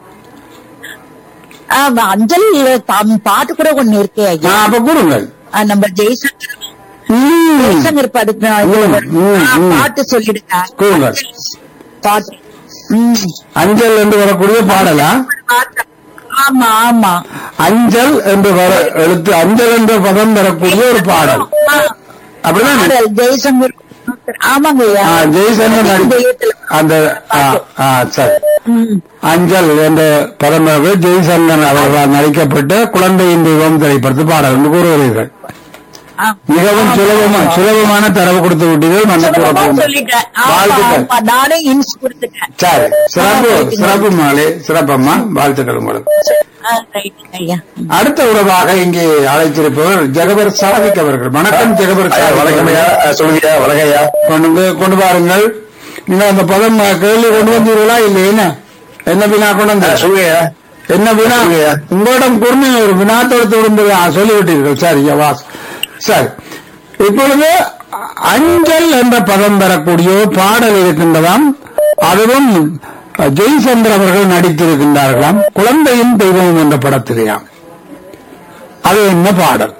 ஆ. ஆ, அஞ்சல் தம் பாட்டு கூட ஒண்ணு இருக்கே ஐயா அப்ப கூறுங்கள் ஆ, நம்ம ஜெய்சங்கர் ம். ஜெய்சங்கர் படுத்த ம், ம், ம். பாட்டு சொல்லிடுங்க கூறுங்க. பாட்டு ம். அஞ்சல் என்று வரக்கூடிய பாடலா பாட்டு. ஆமா ஆமா அஞ்சல் என்று வர எழுத்து அஞ்சல் என்ற பதம் வரக்கூடிய ஒரு பாடல் ஆ, அப்படிதான் பாடல் ஜெய்சங்கர் ஆமாங்க ஐயா ஜெய்சங்கர் நடி தெய்வத்துல. அந்த ஆ, ஆ, சரி ம். அஞ்சல் என்ற பதம் வரக்கூடிய ஜெய்சங்கர் அவர்களால் நடிக்கப்பட்ட குழந்தையின் தெய்வம் திரைப்படத்து பாடல் என்று கூறுகிறீர்கள் ஆ. மிகவும் சுலபமா சுலபமான தரவு கொடுத்து விட்டீர்கள் சுலபமா மன்னக்கூட சொல்லிட்டேன் ஆமா, வாழ்த்துக்கள் ஆமா, நானே இன்ஸ் கொடுத்துட்டேன் சரி சிறப்பு ஆ, ரைட்டுங்க. சிறப்பு மாலை சிறப்பம்மா வாழ்த்துக்கள் உங்களுக்கு ஆ, ரைட்டுங்க ஐயா அடுத்த உறவாக இங்கே அழைத்திருப்பவர் ஜெகபர் சாதிக் அவர்கள் வணக்கம் ஜெகபர் ஐயா, சாதிக் வணக்கம் ஐயா அவர்கள். அஹ், சொல்லுங்க ஐயா வணக்கம் ஐயா கொண்டு வந்து- கொண்டு வாருங்கள் நீங்கள் அந்த பதம் அஹ், கேள்வி கொண்டு வந்தீர்களா இல்லை என்ன என்ன வினா கொண்டு அஹ், வந்து சொல்லுங்க ஐயா என்ன வினா சொல்லுங்க. உங்களிடம் கூர்மை ஒரு வினாத்தோடு விடுந்து சொல்லிவிட்டீர்கள் சரி வாஸ் சரி இப்பொழுது அ- அஞ்சல் என்ற பதம் பெறக்கூடிய ஒரு பாடல் இருக்கின்றதாம் அதுவும் அஹ், ஜெய்சந்தர் அவர்கள் நடித்திருக்கின்றார்களாம் குழந்தையின் தெய்வம் என்ற படத்திலேயாம் அது என்ன பாடல்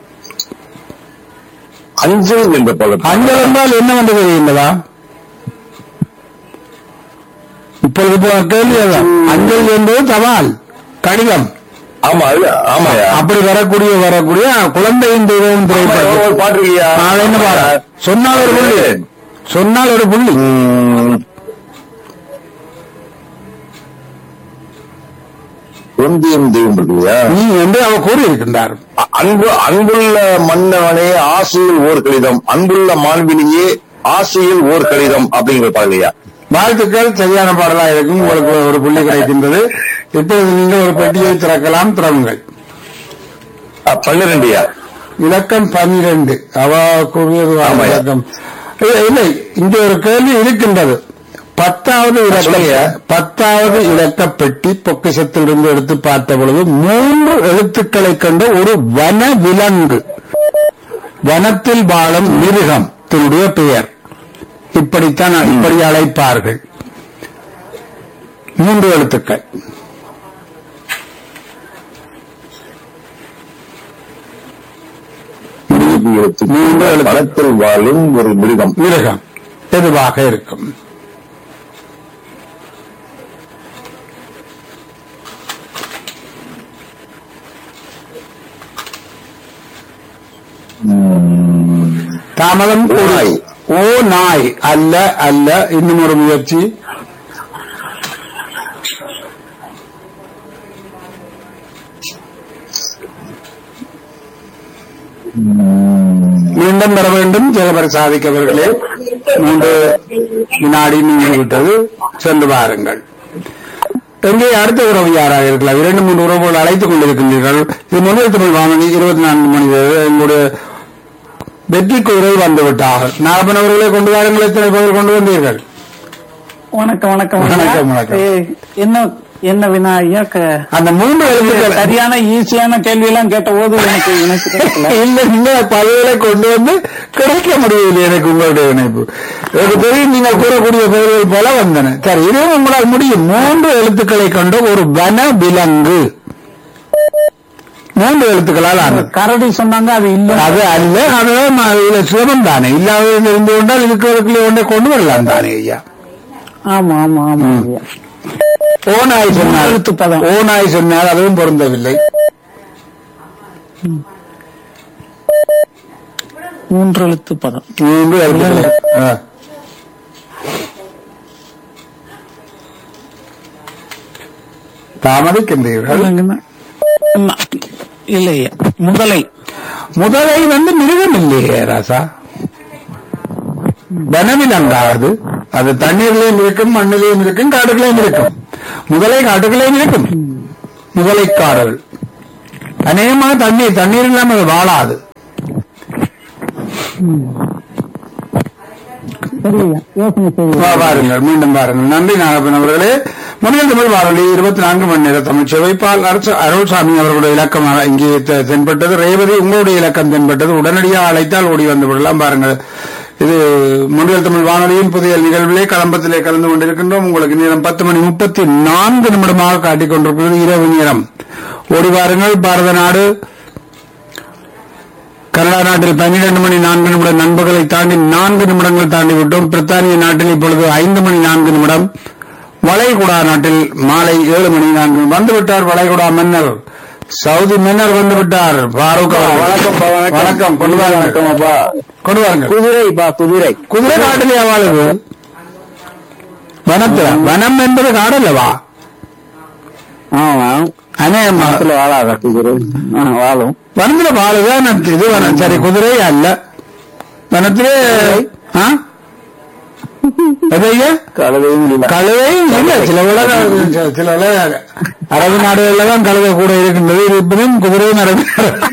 அஞ்சல் என்ற பழம் அஞ்சல் என்றால் என்னவென்று தெரிகின்றதா இப்பொழுது போ- கேள்வி அதான். அஞ்சல் என்பது தபால் கடிதம் ஆமா அது ஆமா ஐயா அப்படி வரக்கூடிய வரக்கூடிய குழந்தையின் தெய்வம் ஆமா, திரைப்படம் ஒரு பாட்டு இருக்கியா அது என்ன பாடல் சொன்னால் ஒரு புள்ளி சொன்னால் ஒரு புள்ளி ஒன்றியம் தெய்வம் இருக்குல்லையா நீ என்று அவர் கூறியிருக்கின்றார் அ- அன்பு அன்புள்ள மன்னவனே ஆசையில் ஓர் கடிதம் அன்புள்ள மாண்பிலேயே ஆசையில் ஓர் கடிதம் அப்படிங்கிற பாடலையா வாழ்த்துக்கள் சரியான பாடலா இருக்கும் உங்களுக்கு ஒரு புள்ளி கிடைக்கின்றது இப்பொழுது நீங்கள் ஒரு பெட்டியை திறக்கலாம் திறவுங்கள் பன்னிரெண்டுயா இலக்கம் பன்னிரண்டு அவ கூறியது வா- ஆமாய்யா. இலக்கம் இல்லை, இல்லை இங்கே ஒரு கேள்வி இருக்கின்றது பத்தாவது இலக்க சொல்லுங்கய்யா. பத்தாவது இலக்க பெட்டி பொக்கிஷத்திலிருந்து எடுத்து பார்த்த பொழுது மூன்று எழுத்துக்களை கொண்ட ஒரு வன விலங்கு வனத்தில் வாழும் மிருகம் தன்னுடைய பெயர் இப்படித்தான் இப்படி அழைப்பார்கள் மூன்று எழுத்துக்கள் மூன்று எழுத்து. வனத்தில் வாழும் ஒரு மிருகம் மிருகம் எதுவாக இருக்கும் தாமதம் கூறி- நாய். ஓ நாய் அல்ல அல்ல இன்னும் ஒரு முயற்சி மீண்டும் பெற வேண்டும் ஜெகபர் சாதிக்கவர்களே மூன்று வினாடி நீங்கி விட்டது சென்று பாருங்கள் எங்கே அடுத்த உறவு யாராக இருக்கலாம் இரண்டு மூன்று உறவுகள் அழைத்துக் கொண்டிருக்கின்றீர்கள் இது முதல் தமிழ் வானொலி இருபத்தி நான்கு மணி நேரம் எங்களுடைய வெற்றி குதிரை வந்து விட்டார்கள் நாகப்பன் அவர்களை கொண்டு வாருங்கள் எத்தனை பதில் கொண்டு வந்தீர்கள் வணக்கம் வணக்கம் வணக்கம், வணக்கம். ஏய், என்ன என்ன வினா ஐயா க- அந்த மூன்று எழுத்துக்கள் சரியான ஈஸியான கேள்வி எல்லாம் கேட்ட போது எனக்கு எனக்கு கிடைக்கல இல்ல நீங்க பதில்களை கொண்டு வந்து கிடைக்க முடியவில்லை எனக்கு உங்களுடைய இணைப்பு எனக்கு தெரியும் நீங்க கூறக்கூடிய பதில்கள் போல வந்தன சரி இதுவும் உங்களால் முடியும் மூன்று எழுத்துக்களை கொண்ட ஒரு வன விலங்கு மூன்று எழுத்துக்களால் ஆனது கரடி சொன்னாங்க அது இல்ல அது அல்ல அதுதான் நான் இதுல சிரமம் தானே இல்லாதது இருந்து கொண்டால் இருக்கிறதுக்குள்ளே ஒன்றை கொண்டு வரலாம் தானே ஐயா ஆமா ஆமா ஆமா ஐயா. ஓனாய் சொன்னால் எழுத்து பதம். ஓனாய் சொன்னால் அதுவும் பொருந்தவில்லை மூன்று எழுத்து பதம் மூன்று எழுத்துக்கள் ஆ. தாமதிக்கின்றீர்கள் இல்லைங்கண்ணா. என்ன? இல்லையா முதலை முதலை வந்து மிருகம் இல்லையே ராசா வனவிலங்காவது அது தண்ணீர்லயும் இருக்கும் மண்ணிலையும் இருக்கும் காடுகளையும் இருக்கும் முதலை காட்டுகளையும் இருக்கும் முதலை காடுகள் அநேகமாக தண்ணீர் தண்ணீர் இல்லாமல் அது வாழாது சரியா யோசனை சரி வா- வாருங்கள் மீண்டும் வாருங்கள் நன்றி நாகப்பன் அவர்களே முன்னில் தமிழ் வாரொலி இருபத்தி நான்கு மணி நேர தமிழ் செவைப்பால் அரசு அருள்சாமி அவர்களுடைய இலக்கம் இங்கே தெ- தென்பட்டது ரேவதி உங்களுடைய இலக்கம் தென்பட்டது உடனடியாக அழைத்தால் ஓடி வந்து விடலாம் பாருங்கள் இது முன்னில் தமிழ் வானொலியின் புதிய நிகழ்விலே கலம்பத்திலே கலந்து கொண்டிருக்கின்றோம் உங்களுக்கு நேரம் பத்து மணி முப்பத்தி நான்கு நிமிடமாக காட்டிக் கொண்டிருக்கிறது இரவு நேரம் ஓடி வாருங்கள் பாரத நாடு கனடா நாட்டில் பன்னிரண்டு மணி நான்கு நிமிடம் நண்பர்களை தாண்டி நான்கு நிமிடங்கள் தாண்டி விட்டோம் பிரித்தானிய நாட்டில் இப்பொழுது ஐந்து மணி நான்கு நிமிடம் வளைகுடா நாட்டில் மாலை ஏழு மணி நான்கு வந்துவிட்டார் வளைகுடா மன்னர் சவுதி மன்னர் வந்து விட்டார் பாரூக் அவர்கள். வணக்கம் பா, வணக்கம். வணக்கம் கொண்டு வாருங்கள் அப்பா கொண்டு வாருங்கள் குதிரை பா குதிரை குதிரை காட்டிலே வாழுது வனத்துல வனம் என்பது காடல்லவா ஆமா அநேகமா மரத்துல வாழாத குதிரை ஆ, வாழும் வனத்துல வாழுதான் இது வனம் சரி குதிரை அல்ல வனத்திலே ஆ? எதையா கழுதையும் இல்லை கழுதையும் இல்ல சில உலக சில உலக அரபு நாடுகள்ல தான் கழுதை கூட இருக்கின்றது இருப்பினும் குதிரையும் அரபு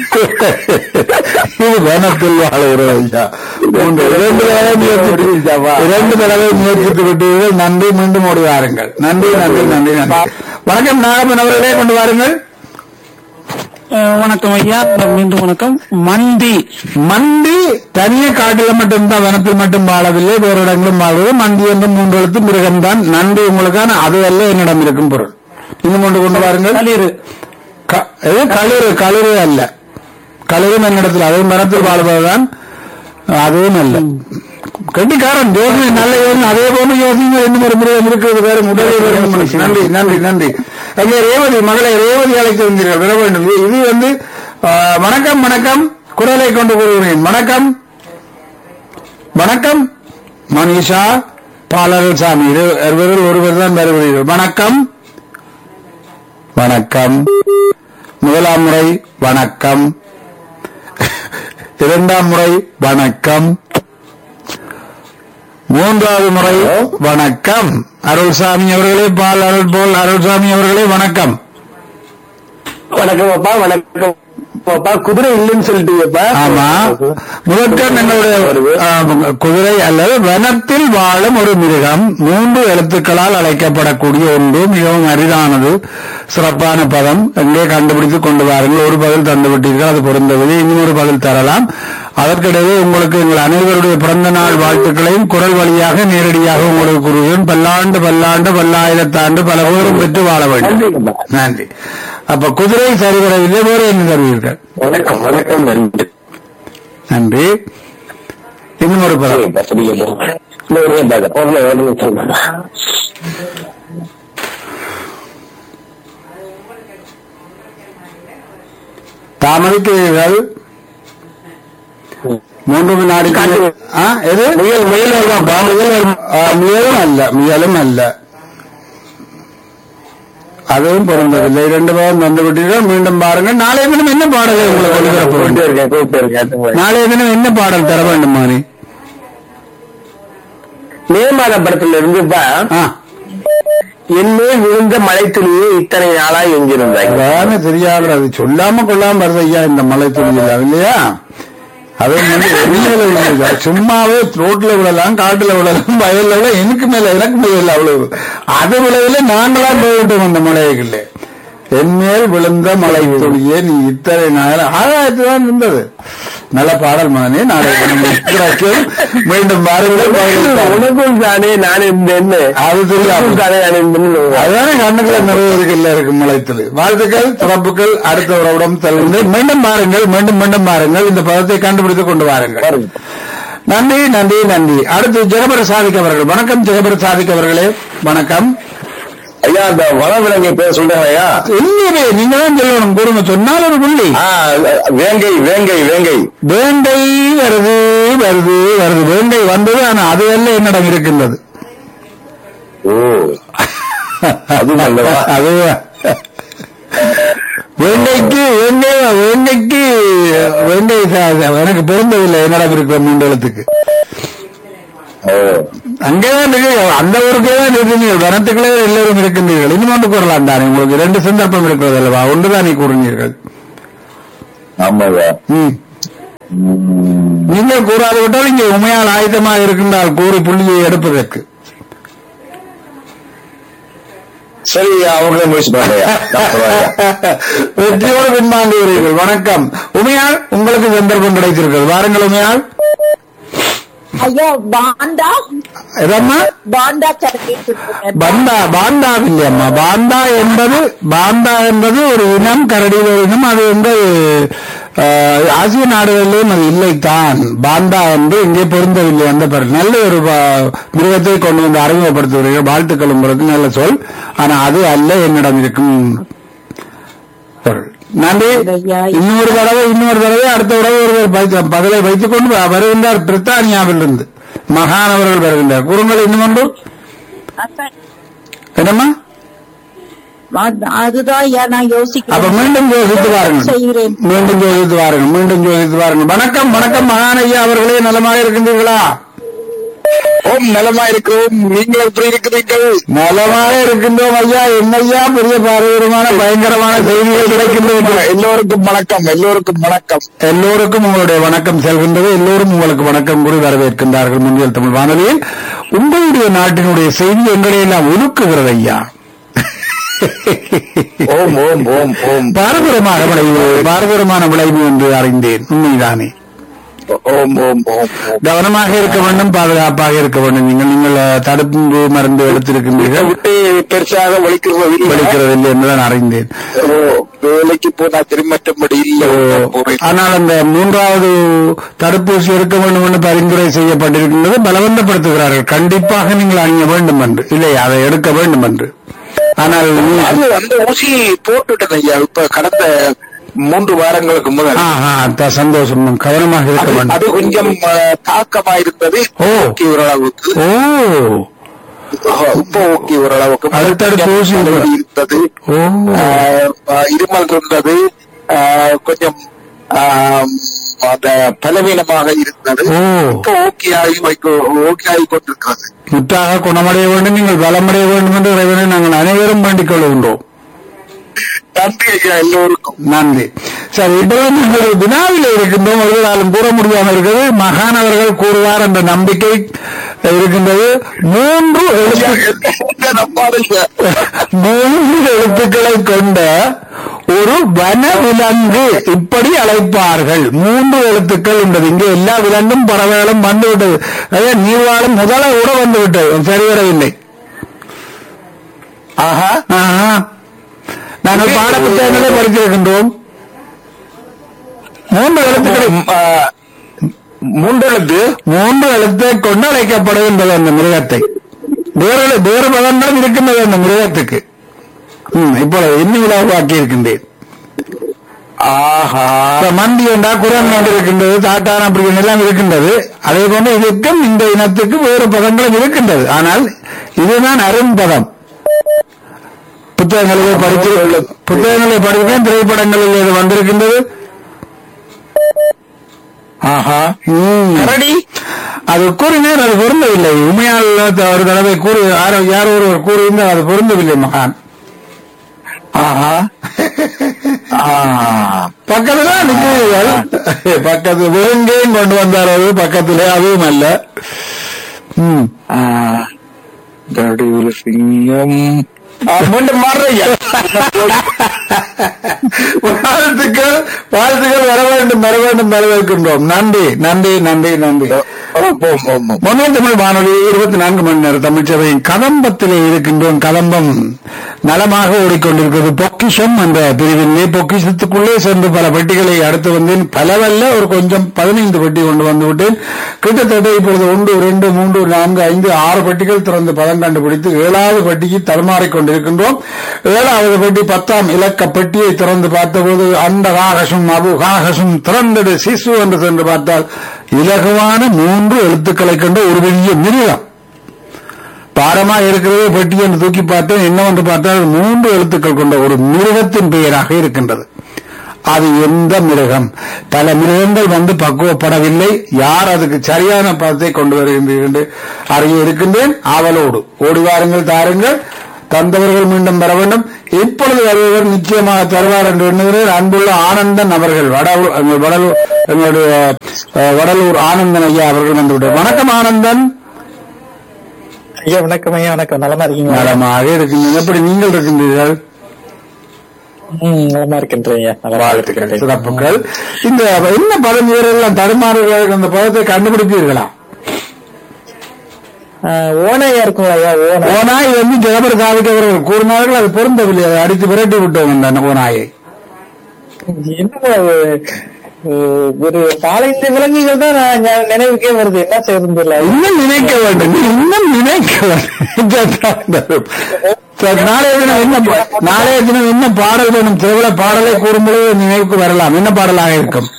இது வனத்தில் வாழுகிறது ஐயா மூன்று இரண்டு தடவை முயற்சி இரண்டு தடவை முயற்சித்து விட்டீர்கள் நன்றி மீண்டும் ஓடி வாருங்கள் நன்றி நன்றி நன்றி நன்றி வணக்கம் நாகப்பன் அவர்களே கொண்டு வாருங்கள் அஹ், வணக்கம் ஐயா மீண்டும் வணக்கம் மந்தி மண்டி தனிய காட்டில மட்டும்தான் வனத்தில் மட்டும் வாழவில்லை வேறு இடங்களும் வாழ்வது மண்டி என்ற மூன்று எழுத்து மிருகம்தான் நன்றி உங்களுக்கான அது அல்ல என்னிடம் இருக்கும் பொருள் இன்னும் கொண்டு கொண்டு வாருங்கள் களிறு க- இது களிறு களிறு அல்ல களிரும் என்னிடத்தில் அதுவும் மரத்தில் வாழ்வதுதான் அதுவும் அல்ல கண்டிக்காரன் யோசனை நல்ல யோசனை அதே போல யோசனை இன்னும் ஒரு மிருகம் இருக்கிறது வேறு முதலில் வரும் மனுஷன். நன்றி நன்றி நன்றி அங்கே ரேவதி மகளை ரேவதி அழைத்து வந்தீர்கள் வர வேண்டும் இது- இது வந்து ஆ, வணக்கம் வணக்கம் குரலை கொண்டு கூறுகிறேன் வணக்கம் வணக்கம் மனிஷா பாலர் சாமி இரு- இருவரில் ஒருவர் தான் வருகிறீர்கள் வணக்கம் வணக்கம் முதலாம் முறை வணக்கம் இரண்டாம் முறை வணக்கம் மூன்றாவது முறை வணக்கம் அருள்சாமி அவர்களே பால் அருள் போல் அருள்சாமி அவர்களே வணக்கம் வணக்கம் அப்பா வணக்கம் அப்பா குதிரை இல்லைன்னு சொல்லிட்டீங்கப்பா ஆமா முதற்கண் எங்களுடைய ஆ, குதிரை அல்லது வனத்தில் வாழும் ஒரு மிருகம் மூன்று எழுத்துக்களால் அழைக்கப்படக்கூடிய ஒன்று மிகவும் அரிதானது சிறப்பான பதம் எங்கே கண்டுபிடித்து கொண்டு வாருங்கள் ஒரு பதில் தந்து விட்டீர்கள் அது பொருந்தவில்லை இன்னொரு பதில் தரலாம் அதற்கிடையே உங்களுக்கு எங்கள் அனைவருடைய பிறந்த நாள் வாழ்த்துக்களையும் குரல் வழியாக நேரடியாக உங்களுக்கு கூறுகிறேன் பல்லாண்டு பல்லாண்டு பல்லாயிரத்தாண்டு பல பேரும் பெற்று வாழ வேண்டும் நன்றி அப்ப குதிரை சரிவரவில்லை வேறு என்ன தருவீர்கள் வணக்கம் வணக்கம் நன்றி நன்றி இன்னும் ஒரு பதம் தாமதிக்கிறீர்கள் மூன்று வினாடிக்கு ஆ, எது முயல் முயல் வருவாப்பா, முயல் வரும். ஆ, முயலும் அல்ல முயலும் அல்ல அதுவும் பொருந்தவில்லை இரண்டு பேரும் வந்து விட்டீர்கள் மீண்டும் பாருங்கள் நாளைய தினம் என்ன பாடலை உங்களுக்கு ஒளிபரப்ப வேண்டும் நாளைய தினம் என்ன பாடல் தர வேண்டும் மாறி மே மாத படத்துல இருந்துப்பா ஆ என்மேல் விழுந்த மழை துளியே இத்தனை நாளா எங்கிருந்தாய் அதான தெரியாது அது சொல்லாம கொள்ளாம வருது ஐயா இந்த மலை துணியில் இல்லையா அது வந்து வெளியில விழுந்தது சும்மாவே ரோட்ல விடலாம் காட்டுல விடலாம் வயல்ல விட எனக்கு மேல எனக்கு மேல அவ்வளவு அது விளைவில நாங்களா போய்விட்டோம் அந்த மலைகளில் என்மேல் விழுந்த மலை துளியே நீ இத்தனை நாள் ஆகாயத்து தான் இருந்தது நல்ல பாடல் மகனே நாளை தினம் இருக்கிறார்கள். மீண்டும் பாருங்கள் பாருங்கள். உனக்கும் தானே நான் இருந்தேன்னு அது தெரியாது உனக்கும் தானே நான் இருந்தேன்னு அதுதானே கண்ணுக்குள்ள நிறைவேறுகள்ல இருக்கு முளைத்தது வாழ்த்துக்கள் சிறப்புகள் அடுத்த உறவிடம் செல்லுங்கள் மீண்டும் பாருங்கள் மீண்டும் மீண்டும் பாருங்கள் இந்த பதத்தை கண்டுபிடித்து கொண்டு வாருங்கள் நன்றி நன்றி நன்றி அடுத்து ஜெகபர சாதிக் அவர்கள் வணக்கம் ஜெகபர சாதிக் அவர்களே வணக்கம் ஐயா அந்த வனவிலங்கை பேர் சொல்றேன் ஐயா இல்லையே நீங்க தான் சொல்லணும் கூறுங்க சொன்னால் ஒரு புள்ளி ஆ, வேங்கை வேங்கை வேங்கை வேண்டை வருது வருது வருது வேண்டை வந்தது ஆனா அது எல்லாம் என்னிடம் இருக்கின்றது ஓ அது நல்லதா? அது வெண்டைக்கு வெண்டை வெண்டைக்கு வெண்டை சா- எனக்கு பொருந்தவில்லை என்னிடம் இருக்கிற மூன்று எழுத்துக்கு ஓ அங்கேதான் இருக்கு அந்த ஊருக்கே தான் இருக்கீங்க வனத்துக்குள்ளே எல்லோரும் இருக்கின்றீர்கள் இன்னும் ஒன்று கூறலாம் தானே உங்களுக்கு ரெண்டு சந்தர்ப்பம் இருக்கிறது அல்லவா ஒன்றுதானே கூறினீர்கள் ஆமாவா ம். நீங்கள் கூறாது விட்டால் இங்கே உண்மையால் ஆயுதமாக இருக்கின்றால் கூறி புள்ளியை எடுப்பதற்கு சரி அவங்களே முயற்சி பண்றேன் வெற்றியோடு பின்வாங்குகிறீர்கள் வணக்கம் உமையால் உங்களுக்கு சந்தர்ப்பம் கிடைத்திருக்கிறது வாருங்கள் உமையால் ஐயா பாண்டா இதம்மா பாண்டா சரக்கு பந்தா பாந்தா இல்லையம்மா பாந்தா என்பது பாந்தா என்பது ஒரு இனம் கரடியில் ஒரு இனம் அது வந்து ஆஹ், ஆசிய நாடுகளிலும் அது இல்லைத்தான் பாந்தா என்று இங்கே பொருந்தவில்லை அந்த பெயர் நல்ல ஒரு பா- மிருகத்தை கொண்டு வந்து அறிமுகப்படுத்துகிறீர்கள் வாழ்த்துக்கள் உங்களுக்கு நல்ல சொல் ஆனா அது அல்ல என்னிடம் இருக்கும் பொருள் நன்றி ஐயா. இன்னொரு தடவை இன்னொரு தடவை அடுத்த தடவை ஒருவர் பைத்த- பதிலை வைத்துக் கொண்டு வ- வருகின்றார் பிரித்தானியாவிலிருந்து மகானவர்கள் வருகின்றார் கூறுங்கள் இன்னும் ஒன்று என்னம்மா அதுதான் ஐயா நான் அப்ப யோசிக்கிறேன் மீண்டும் யோசித்து வாருங்கள் செய்கிறேன் மீண்டும் யோசித்து வாருங்கள் மீண்டும் யோசித்து வாருங்கள் வணக்கம் வணக்கம் மகான் ஐயா அவர்களே நலமாக இருக்கின்றீர்களா ஓம் நலமா இருக்கிறோம் நீங்கள் எப்படி இருக்கிறீர்கள் நலமாக இருக்கின்றோம் ஐயா என்னையா பெரிய பாரதூரமான பயங்கரமான செய்திகள் கிடைக்கின்றன எல்லோருக்கும் வணக்கம் எல்லோருக்கும் வணக்கம் எல்லோருக்கும் உங்களுடைய வணக்கம் செல்கின்றது எல்லோரும் உங்களுக்கு வணக்கம் கூறி வரவேற்கின்றார்கள் முன்னில் தமிழ் வானொலியில் உங்களுடைய நாட்டினுடைய செய்தி எங்களை எல்லாம் ஒதுக்குகிறது ஐயா ஓம் ஓம் ஓம் ஓம் பாரதூரமான விளைவு பாரதூரமான விளைவு என்று அறிந்தேன் உண்மைதானே ஓம் ஓம் ஓம் ஓம் கவனமாக இருக்க வேண்டும் பாதுகாப்பாக இருக்க வேண்டும் நீங்கள் நீங்கள் அஹ், தடுப்பு மருந்து இதை எடுத்திருக்கின்றீர்கள் விட்டு பெருசாக வலிக்கிறது இல்லை. வலிக்கிறது இல்லை என்றுதான் அறிந்தேன் ஓ, வேலைக்கு போனா திரும்பட்டபடி இல்லை போறேன். ஆனால் அந்த மூன்றாவது தடுப்பூசி எடுக்க வேண்டும் என்று பரிந்துரை செய்யப்பட்டிருக்கின்றது பலவந்தப்படுத்துகிறார்கள் கண்டிப்பாக நீங்கள் அணிய வேண்டும் என்று இல்லை அதை எடுக்க வேண்டும் என்று ஆனால் நீ- அது அந்த ஊசி போட்டுட்டேன் ஐயா இப்ப கடந்த மூன்று வாரங்களுக்கு முதல் ஆஹா, த- சந்தோஷம் கவனமாக இருக்க அது- வேண்டும் அது கொஞ்சம் அஹ், தாக்கமா இருந்தது ஓ. ஓகே ஓரளவுக்கு ஓ ஆஹ், இப்ப ஓகே ஓரளவுக்கு அடுத்தடுத்து ஊசி தலைவலி இருந்தது ஓ ஆஹ், ஆஹ், இருமல் இருந்தது ஆஹ், கொஞ்சம் ஆஹ், அந்த பலவீனமாக இருந்தது ஓ. இப்ப ஓகே ஆகி வைக்க ஓகே ஆகி கொண்டிருக்கிறது முற்றாக குணமடைய வேண்டும் நீங்கள் பலமடைய வேண்டும் என்று இறைவனை நாங்கள் அனைவரும் வேண்டிக் கொள்கின்றோம் நன்றி ஐயா எல்லோருக்கும் நன்றி சரி இப்போது நாங்கள் வினாவில் இருக்கின்றோம் ஒருவராலும் கூற முடியாமல் இருக்கிறது மகானவர்கள் கூறுவார் என்ற நம்பிக்கை இருக்கின்றது மூன்று எழுத்து என்ன நம்பாதீங்க மூன்று எழுத்துக்களை கொண்ட ஒரு வன விலங்கு இப்படி அழைப்பார்கள் மூன்று எழுத்துக்கள் உள்ளது இங்கே எல்லா விலங்கும் பறவைகளும் வந்துவிட்டது அதே நீர்வாழும் முதல கூட வந்து விட்டது சரி வரவில்லை ஆஹா ஆஹா. நாங்கள் பாடப்புத்தகங்களை படித்திருக்கின்றோம் மூன்று எழுத்துக்களை ஆஹ், மூன்றெழுத்து மூன்று எழுத்தை கொண்டு அழைக்கப்படுகின்றது அந்த மிருகத்தை வேறு வேறு பதங்களும் இருக்கின்றது அந்த மிருகத்துக்கு ம், இப்பொழுது இன்னும் இலவாக்கி இருக்கின்றேன் ஆஹா இப்ப மந்தி என்றா குரன் என்று இருக்கின்றது தாட்டான் அப்படி எல்லாம் இருக்கின்றது அதே போன்று இதுக்கும் இந்த இனத்துக்கு வேறு பதங்களும் இருக்கின்றது ஆனால் இதுதான் அரும்பதம் புத்தகங்களிலே படித்து புத்தகங்களை படிக்கிறேன் திரைப்படங்களில் இது வந்திருக்கின்றது ஆஹா ம். கரடி அது கூறினேன் அது பொருந்தவில்லை உண்மையால் ஒரு தடவை கூறி யாரோ யாரோ ஒருவர் கூறியிருந்தால் அது பொருந்தவில்லை மகான் ஆஹா ஆஹ். பக்கத்துல நிற்கிறீர்கள் பக்கத்து விருங்கையும் கொண்டு வந்தார் அது பக்கத்திலே அதுவும் அல்ல ம். ஆஹ். கரடி ஒரு சிங்கம் ஆஹ், மீண்டும் மாறுறீங்க வாழ்த்துக்கள் வாழ்த்துக்கள் வர வேண்டும் வர வேண்டும் வரவேற்கின்றோம் நன்றி நன்றி நன்றி நன்றி ஓம் ஓம் ஓம் ஓம். மொழியின் தமிழ் வானொலி இருபத்தி நான்கு மணி நேர தமிழ்ச்சபையின் கதம்பத்திலே இருக்கின்றோம் கதம்பம் நலமாக ஓடிக்கொண்டிருக்கிறது பொக்கிஷம் என்ற பிரிவிலே பொக்கிஷத்துக்குள்ளே சென்று பல பெட்டிகளை அடுத்து வந்தேன் பலவல்ல ஒரு கொஞ்சம் பதினைந்து பெட்டி கொண்டு வந்து விட்டேன் கிட்டத்தட்ட இப்பொழுது ஒன்று இரண்டு மூன்று நான்கு ஐந்து ஆறு பெட்டிகள் திறந்து பதம் கண்டுபிடித்து ஏழாவது பெட்டிக்கு தடுமாறிக் கொண்டிருக்கின்றோம் ஏழாவது பெட்டி பத்தாம் இலக்க பெட்டியை திறந்து பார்த்தபோது அந்த காகசும் அபு காகசும் திறந்தது சிசு என்று சென்று பார்த்தால் இலகுவான மூன்று எழுத்துக்களை கொண்ட ஒரு பெரிய மிருகம் பாரமா இருக்கிறது பெட்டி என்று தூக்கி பார்த்தேன் என்னவென்று பார்த்தால் மூன்று எழுத்துக்கள் கொண்ட ஒரு மிருகத்தின் பெயராக இருக்கின்றது அது எந்த மிருகம் பல மிருகங்கள் வந்து பக்குவப்படவில்லை யார் அதுக்கு சரியான பதத்தை கொண்டு வருகின்றீர்கள் என்று அறிய இருக்கின்றேன் ஆவலோடு ஓடி வாருங்கள் தாருங்கள் தந்தவர்கள் மீண்டும் பெற வேண்டும் இப்பொழுது வருபவர் நிச்சயமாக தருவார் என்று எண்ணுகிறேன் அன்புள்ள ஆனந்தன் அவர்கள் வடலூர் எங்கள் வடலூர் எங்களுடைய அஹ், வடலூர் ஆனந்தன் ஐயா அவர்கள் வந்துவிட்டார் வணக்கம் ஆனந்தன் ஐயா வணக்கம் ஐயா வணக்கம் நலமா இருக்கீங்களா நலமாக இருக்கின்றீர்கள் எப்படி நீங்கள் இருக்கின்றீர்கள் ம், நலமா இருக்கின்றேன் ஐயா நலமா இருக்கின்றேன் சிறப்புகள் இந்த என்ன பதம் வீரர்கள் தடுமாறுகள் அந்த பதத்தை கண்டுபிடிப்பீர்களா ஆ, ஓனையா இருக்குங்களா ஐயா ஓனை ஓனாய் வந்து ஜெகபர் காவிக்கவர்கள் கூறினார்கள் அது பொருந்தவில்லை அதை அடித்து விரட்டி விட்டோம் அந்த ஓனாயை என்ன அது, அஹ், ஒரு நாலஞ்சு விலங்குகள் தான் நான் ஞா- நினைவுக்கே வருது என்ன செய்யறது இல்ல இன்னும் நினைக்க வேண்டும் நீ இன்னும் நினைக்க வேண்டும் சரி, நாளைய தினம் என்ன பா- நாளைய தினம் என்ன பாடல் வேணும் திருவிழா பாடலை கூறும்பொழுது நினைவுக்கு வரலாம் என்ன பாடலாக இருக்கும்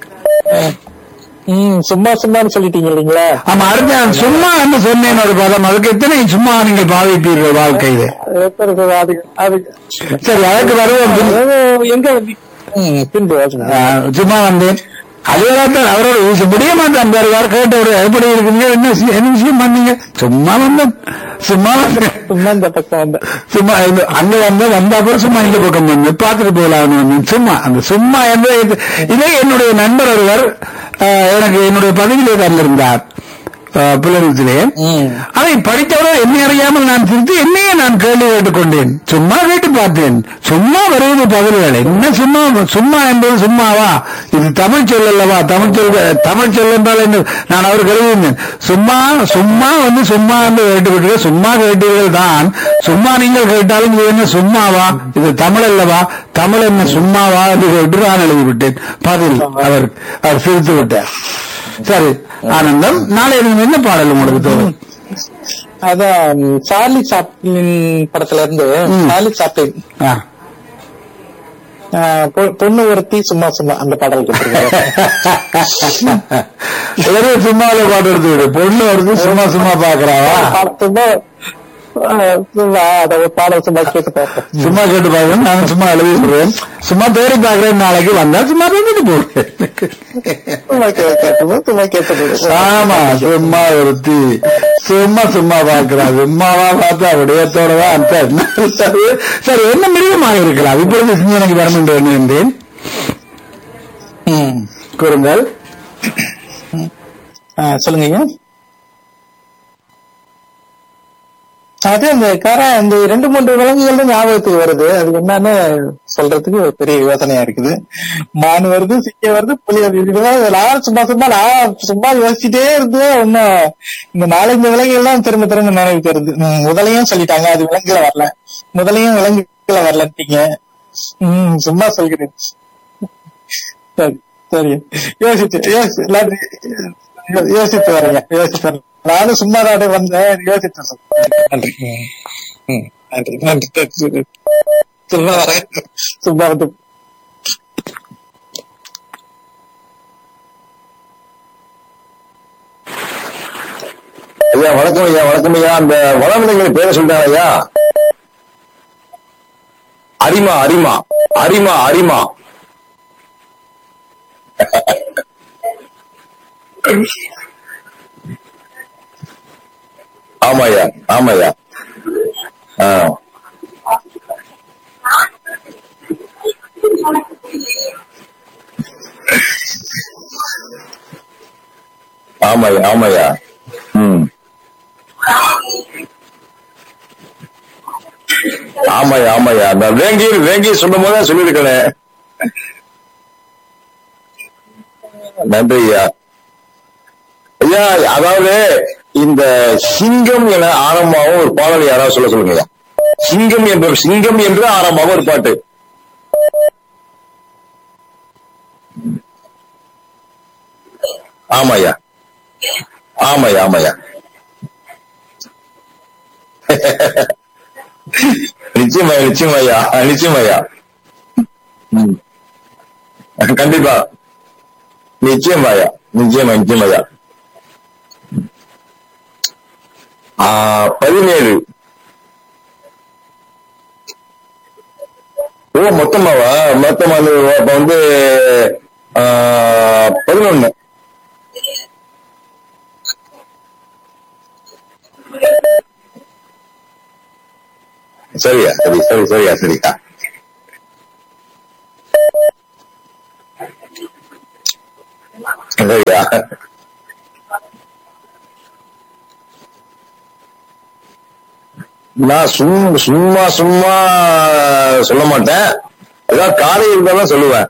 ம் சும்மா சும்மான்னு சொல்லிட்டீங்க இல்லைங்களா ஆமா அடுத்த நான் சும்மா என்ன சொன்னேன் ஒரு பதம் அதுக்கு எத்தனை சும்மா நீங்கள் பாவிப்பீர்கள் வாழ்க்கையில எப்படி இருக்குது? அது அது சரி அதுக்கு வருவோம் பின். அதாவது எங்க வந்து- ம், பின்பு வாசிங்க. ஆ, சும்மா வந்தேன் அதுதான் அவரோட வீச முடிய மாட்டான் வருவார் கேட்டவர் எப்படி இருக்குங்க என்ன விஷயம் என்ன விஷயம் பண்ணீங்க சும்மா வந்தேன் சும்மா வந்தேன் சும்மா இந்த பக்கம் வந்தேன் சும்மா இந்த- அங்க வந்து வந்தா கூட சும்மா இந்த பக்கம் வந்து பார்த்துட்டு போகலாம்னு வந்தேன் சும்மா அந்த சும்மா என்ற இது- இதே என்னுடைய நண்பர் ஒருவர் ஆ, எனக்கு என்னுடைய பதவியிலே தந்திருந்தார் புலனத்திலே ம். அதை படித்தவரை என்னை அறியாமல் நான் சிரித்து என்னையே நான் கேள்வி கேட்டுக் கொண்டேன் சும்மா கேட்டு பார்த்தேன் சும்மா வருவது பதில்கள் என்ன சும்மா சும்மா என்பது சும்மாவா இது தமிழ் சொல் அல்லவா தமிழ் சொல் தமிழ் சொல் என்றால் என்ன நான் அவர் கருதினேன் சும்மா சும்மா வந்து சும்மா என்று கேட்டுவிட்டு சும்மா கேட்டீர்கள் தான் சும்மா நீங்கள் கேட்டாலும் இது என்ன சும்மாவா இது தமிழ் அல்லவா தமிழ் என்ன சும்மாவா என்று கேட்டு நான் எழுதிவிட்டேன் பதில் அவர் அவர் சிரித்து விட்டார் சரி ஆனந்தம் நாளை நீங்க என்ன பாடல் உங்களுக்கு தோணும் அதான் சார்லி சாப்ளின் படத்துல இருந்து ம். சார்லி சாப்ளின் ஆ. ஆ, பொ- பொண்ணு ஒருத்தி சும்மா சும்மா அந்த பாடல் கொடுத்துருக்காரு ஒரே சும்மாவில பாட்டு எடுத்து விடு பொண்ணு வருது சும்மா சும்மா பாக்குறாவா சும்மா ஆ, சும்மா அத ஒரு பாடல் சும்மா கேட்டு பார்ப்போம் சும்மா கேட்டு பாக்குறேன் நான் சும்மா எழுதி விடுறேன் சும்மா தேடி பாக்குறேன் நாளைக்கு வந்தா சும்மா பேசிட்டு போடுறேன் சும்மா கேட்டு சும்மா கேட்டு ஆமா சும்மா ஒருத்தி சும்மா சும்மா பாக்குறா சும்மாவா பார்த்தா விடயத்தோட தான் சரி சரி என்ன மிருகமாக இருக்கலாம் இப்பொழுது சிந்தனைக்கு வர வேண்டும் எண்ணுகின்றேன் ம். கூறுங்கள் ஆ, சொல்லுங்க ஐயா அது அந்த கர அந்த ரெண்டு மூன்று விலங்குகள் தான் ஞாபகத்துக்கு வருது அது என்னன்னு சொல்றதுக்கு ஒரு பெரிய யோசனையா இருக்குது மான் வருது சிக்க வருது புலி வருது இதுதான் நான் சும்மா சும்மா நான் சும்மா யோசிச்சுட்டே இருந்து ஒன்னும் இந்த நாலஞ்சு விலங்குகள் தான் திரும்ப திரும்ப நினைவுக்கு வருது ம், முதலையும் சொல்லிட்டாங்க அது விலங்குல வரல முதலையும் விலங்குல வரலட்டீங்க ம் சும்மா சொல்கிறேன் சரி சரி யோசிச்சு யோசி எல்லாத்தையும் யோ- யோசித்து வரேங்க யோசித்து வரேன் நானும் சும்மா தான் வந்தேன் யோசித்து சொல்றேன். நன்றி ம், நன்றி நன்றி நன்றி. சும்மா வரேன் சும்மா வந்து ஐயா வணக்கம் ஐயா வணக்கம் ஐயா அந்த வளவிலங்குகள் பேரை சொல்லிட்டாங்க ஐயா அரிமா அரிமா அரிமா அரிமா ஆமாய்யா ஆமாய்யா ஆ ஆமாய்யா ஆமாய்யா ம் ஆமாய்யா ஆமாய்யா அந்த வேங்கி வேங்கி சொல்லும் போது சொல்லியிருக்கேன் நன்றி ஐயா ஐயா அதாவது இந்த சிங்கம் என ஆரம்பமாகவும் ஒரு பாடல் யாராவது சொல்ல சொல்லுங்க ஐயா சிங்கம் என்ற சிங்கம் என்று ஆரம்பமாக ஒரு பாட்டு ஆமாய்யா ஆமாய்யா ஆமாய்யா நிச்சயமா நிச்சயமாய்யா நிச்சயமாய்யா ம். கண்டிப்பா நிச்சயமாய்யா நிச்சயமா நிச்சயமாய்யா ஆ, பதினேழு ஓ மொத்தமாவா மொத்தமா வந்து அப்ப வந்து பதினொன்னு சரியா சரி சரி சரியா சரியா சரியா நான் சும்மா சும்மா சும்மா சொல்ல மாட்டேன் ஏதாவது காலை இருந்தாலும் சொல்லுவேன்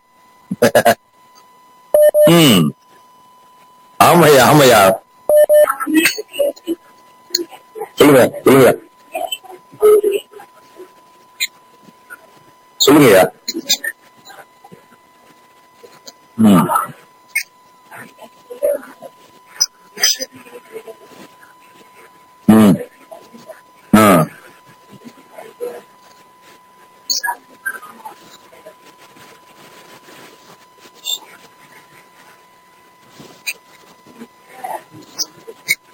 ம் ஆமையா ஆமையா சொல்லுங்க சொல்லுங்க சொல்லுங்கய்யா ம்